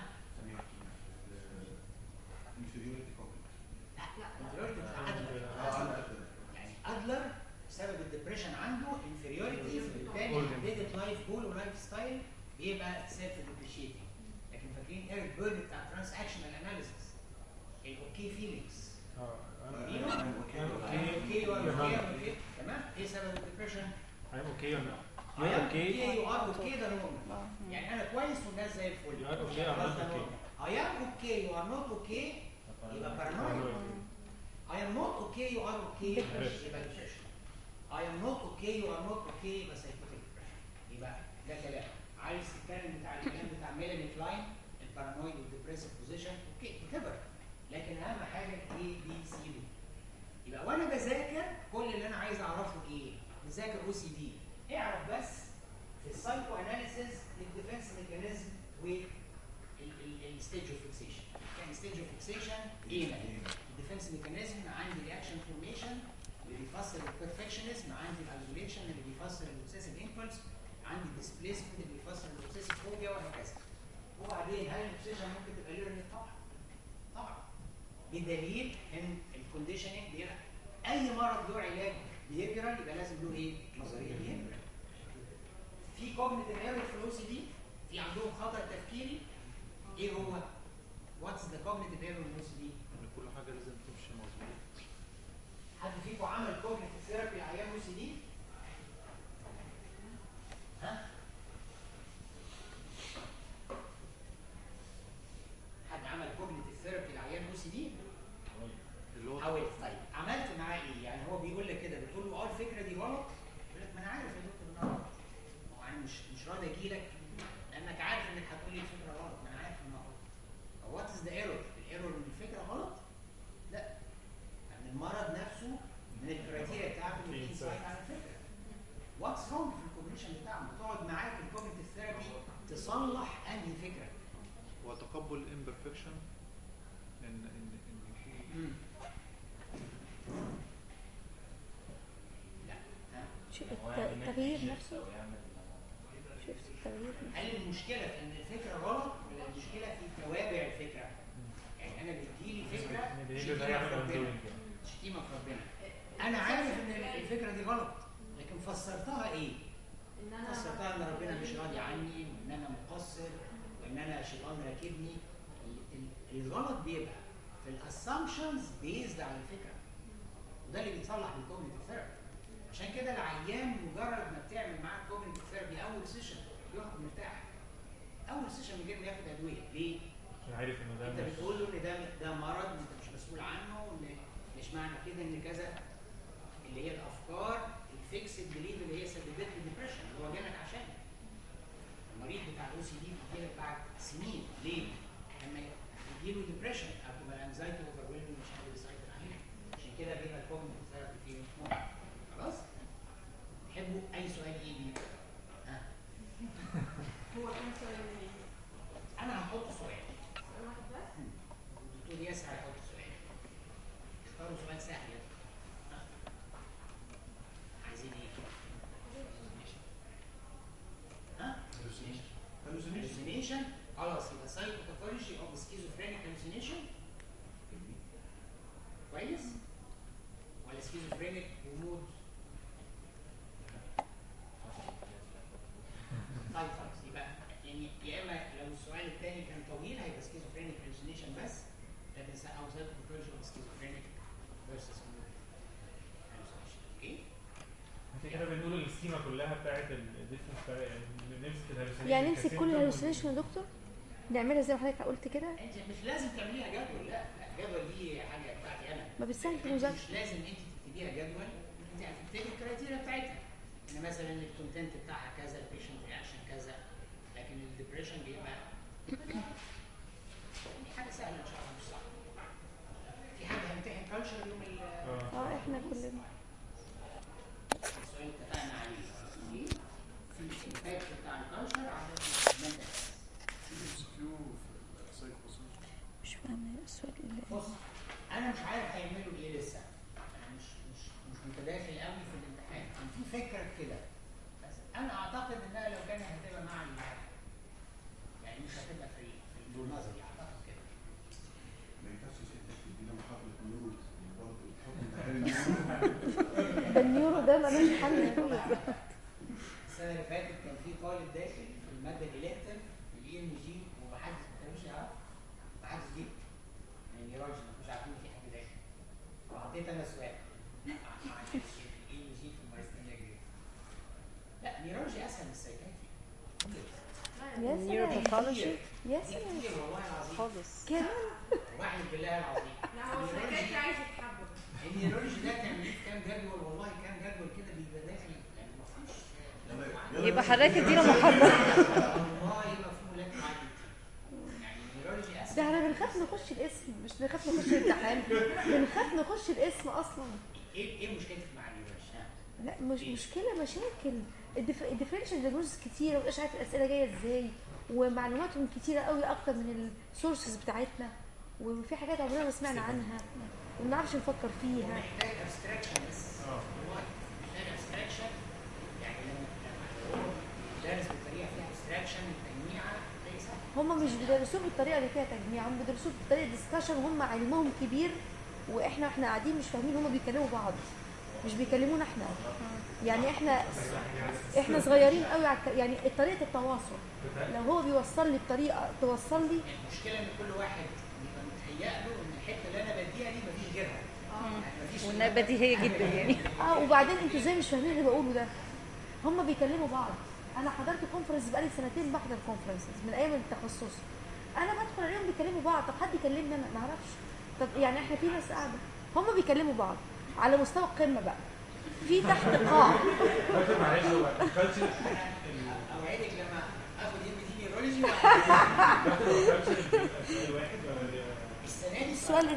Speaker 4: inferiority complex.
Speaker 1: inferiority بتاع أدلر. يعني ادلر سبب الدبريشن عنده انفيريوريتي فبالتالي
Speaker 2: Organ.
Speaker 1: حددت لايف جول ولايف ستايل بيبقى سيلف ديبريشيتنج لكن فاكرين ايريك بيرن بتاع ترانس اكشن اناليسيس الاوكي فيلينجز
Speaker 2: اه
Speaker 1: I'm
Speaker 2: انا
Speaker 1: okay,
Speaker 2: اوكي
Speaker 1: you are
Speaker 2: يا
Speaker 1: okay,
Speaker 2: مام.
Speaker 1: I'm okay. تمام ايه سبب الدبريشن؟
Speaker 2: I'm okay or not
Speaker 1: I am okay,
Speaker 2: okay
Speaker 1: you are okay ده normal
Speaker 3: اه
Speaker 1: يعني انا كويس والناس زي الفل
Speaker 2: You are okay, I'm not
Speaker 1: ده
Speaker 2: okay.
Speaker 1: normal. I am okay you are not okay يبقى paranoid I am not okay you are okay
Speaker 3: Depression.
Speaker 1: يبقى depression I am not okay you are not okay يبقى psychotic depression يبقى ده كلام عايز تتكلم بتاع الكلام بتاع ميلاني كلاين البارانويد والديبريسيف بوزيشن اوكي whatever لكن اهم حاجه اي بي سي دي يبقى وانا بذاكر كل اللي انا عايز اعرفه ايه؟ بذاكر او سي دي اعرف بس في السايكو اناليسيس للديفنس ميكانيزم والستيج اوف فيكسيشن يعني ستيج اوف فيكسيشن ايه الديفنس ميكانيزم عندي رياكشن فورميشن اللي بيفسر البرفكشنزم عندي الايزوليشن اللي بيفسر الاوبسيسيف امبلس عندي الديسبيسمنت اللي بيفسر الاوبسيسيف فوبيا وهكذا وبعدين هل الاوبسيشن ممكن تبقى ليرنينج طبعا طبعا بدليل ان الكونديشننج دي اي مرض له علاج بيهيفيرال يبقى لازم له ايه؟ نظريه بيهيفيرال في كوجنيتيف ايرور في الاو سي دي في عندهم خطا تفكيري ايه هو؟ واتس ذا كوجنيتيف ايرور في الاو سي دي؟
Speaker 5: ان كل حاجه لازم تمشي مظبوط
Speaker 1: حد فيكم عمل كوجنيتيف ثيرابي ايام او سي دي؟ ها؟ حد عمل كوجنيتيف ثيرابي لاعيان او سي دي؟
Speaker 5: اللي هو
Speaker 1: حاولت طيب عملت معاه ايه؟ يعني هو بيقول لك كده بتقول له اه الفكره دي غلط يقول لك ما انا عارف يا دكتور انها غلط هو انا مش مش راضي اجي لك لانك عارف انك هتقول لي الفكره غلط ما انا عارف انها غلط وات از ذا ايرور؟ الايرور ان الفكره غلط؟ لا ان المرض نفسه من الكرايتيريا بتاعته
Speaker 2: في
Speaker 1: الانسايت على الفكره واتس رونج في الكوجنيشن بتاعه تقعد معاه في الكوجنيتيف ثيرابي تصلح انهي فكره
Speaker 5: هو تقبل imperfection ان ان ان في
Speaker 1: لا ها
Speaker 3: شوف الت- التغيير نفسه شوف التغيير نفسه
Speaker 1: هل المشكلة في إن الفكرة غلط ولا المشكلة في توابع الفكرة؟ يعني أنا بتجيلي فكرة
Speaker 2: ان behavior
Speaker 1: شتيمة
Speaker 2: ده
Speaker 1: في
Speaker 2: يعمل
Speaker 1: ربنا
Speaker 2: undoing يعني.
Speaker 1: شتيمة في ربنا أنا عارف إن الفكرة دي غلط لكن فسرتها إيه؟ فسرتها إن ربنا مش راضي عني وإن أنا مقصر وإن أنا شيطان راكبني ال- ال- الغلط بيبقى في الاسامبشنز بيزد على الفكرة وده اللي بيتصلح بالكوجنيتيف ثيرابي عشان كده العيان مجرد ما بتعمل معاه كوجنيتيف ثيرابي اول سيشن يقعد مرتاح اول سيشن من غير ما ياخد ادويه ليه؟
Speaker 2: عشان عارف انه ده
Speaker 1: انت
Speaker 2: مش
Speaker 1: بتقول له ان ده ده مرض انت مش مسؤول عنه وان مش معنى كده ان كذا اللي هي الافكار الفيكسد بليف اللي هي سببت له ديبريشن اللي هو جالك عشان المريض بتاع الاو سي دي بيجي لك بعد سنين ليه؟ لما يجي له ديبريشن او تبقى انزايتي اوفر مش قادر يسيطر عليه عشان كده بيبقى الكوجنيتيف ثيرابي فيه مهم. خلاص؟ تحبوا اي سؤال يجي ها
Speaker 6: هو كان سؤال منين؟
Speaker 1: انا هحط سؤال
Speaker 6: سؤال واحد بس؟
Speaker 1: الدكتور ياسر هيحط سؤال اختاروا سؤال سهل يلا. ها. عايزين ايه؟ ها؟ hallucination خلاص يبقى psychopathology of schizophrenic hallucination كويس؟ ولا schizophrenic ومود؟ طيب خلاص يبقى يعني يا اما لو السؤال الثاني كان طويل هيبقى schizophrenic hallucination بس لكن سا- او psychopathology of schizophrenic versus mood hallucination اوكي؟
Speaker 2: عشان كده بنقول السكيما كلها بتاعت الديفرنس نمسك الهلوسينيشن
Speaker 3: يعني نمسك كل الهلوسينيشن يا دكتور نعملها زي ما حضرتك قلت كده
Speaker 1: انت مش لازم تعمليها جدول لا لا الجدول دي حاجه بتاعتي انا
Speaker 3: ما بتسهل في
Speaker 1: انت
Speaker 3: المذاكره
Speaker 1: مش لازم انت تكتبيها جدول انت هتكتبي الكرايتيريا بتاعتها ان مثلا الكونتنت بتاعها كذا البيشنت رياكشن كذا لكن الديبريشن بيبقى دي حاجه سهله ان شاء الله مش صعبه في حد هيمتحن كلتشر يوم ال
Speaker 2: اه
Speaker 3: اه احنا كلنا السؤال
Speaker 1: بص انا مش عارف هيعملوا ايه لسه انا مش مش مش متداخل قوي في الامتحان كان في فكره كده بس انا اعتقد انها لو كانت هتبقى مع ال يعني مش هتبقى في في الدور نظري اعتقد كده
Speaker 4: ما ينفعش سيادتك تدينا محاضرة نيورو برضه تحط امتحان النيورو
Speaker 3: ده النيورو ده ملوش حل يا ريس.
Speaker 1: السنه اللي فاتت كان في طالب داخل في الماده الالكتيف الاي ام جي ومحدش ما كانوش يعرف محدش جه يعني راجل ما كانوش عارفين في حد داخل وحطيت انا سؤال الاي ام جي في المايستينيا جريد لا نيرولوجي اسهل من السايكاتري
Speaker 3: يا سلام
Speaker 7: نيوروباثولوجي
Speaker 3: يا
Speaker 1: دي
Speaker 3: سلام
Speaker 1: كتير والله العظيم
Speaker 7: خالص
Speaker 3: كمان
Speaker 1: واحد بالله العظيم
Speaker 6: لا هو السكرتير عايز يتحبب
Speaker 1: النيرولوجي ده كان ليه كام جدول والله كام جدول كده بيبقى داخل يعني ما فيهوش
Speaker 7: يبقى حضرتك ادينا محاضرة
Speaker 1: والله ما فيه ولاد معايا يعني النيرولوجي اسهل
Speaker 3: ده احنا بنخاف نخش الاسم مش بنخاف نخش الامتحان بنخاف نخش الاسم اصلا
Speaker 1: ايه ايه مشكلتك مع النيرولوجي؟ ها؟
Speaker 3: لا مش مشكله مشاكل الديفرنشال دياجنوز كتيره ومش عارف الاسئله جايه ازاي ومعلوماتهم كتيره قوي اكتر من السورسز بتاعتنا وفي حاجات عمرنا ما سمعنا عنها وما نعرفش نفكر فيها
Speaker 1: محتاج ابستراكشن بس والله محتاج ابستراكشن يعني لما لما هو دارس بطريقه فيها ابستراكشن تجميعه تلاقي سهل
Speaker 3: هم مش بيدرسوه بالطريقه اللي فيها تجميع هم بيدرسوه بطريقه ديسكشن وهم علمهم كبير واحنا احنا قاعدين مش فاهمين هم بيكلموا بعض مش بيكلمونا احنا يعني احنا احنا صغيرين قوي على الك- يعني طريقه التواصل لو هو بيوصل لي بطريقه توصل لي
Speaker 1: المشكله ان كل واحد بيبقى متهيأ له ان الحته اللي انا بديها دي مفيش غيرها يعني مفيش
Speaker 7: وانها بديهية جدا يعني
Speaker 3: اه وبعدين انتوا ازاي مش فاهمين اللي بقوله ده هم بيكلموا بعض انا حضرت كونفرنس بقالي سنتين بحضر كونفرنسز من ايام التخصص انا بدخل عليهم بيكلموا بعض طب حد يكلمني انا ما اعرفش طب يعني احنا في ناس قاعده هم بيكلموا بعض على مستوى القمه بقى في تحت قاع
Speaker 2: دكتور معلش هو الكالتشر
Speaker 1: اوعدك لما اخد ام دي نيرولوجي
Speaker 2: دكتور هو الكالتشر بيبقى سؤال واحد ولا
Speaker 1: السنه دي
Speaker 3: السؤال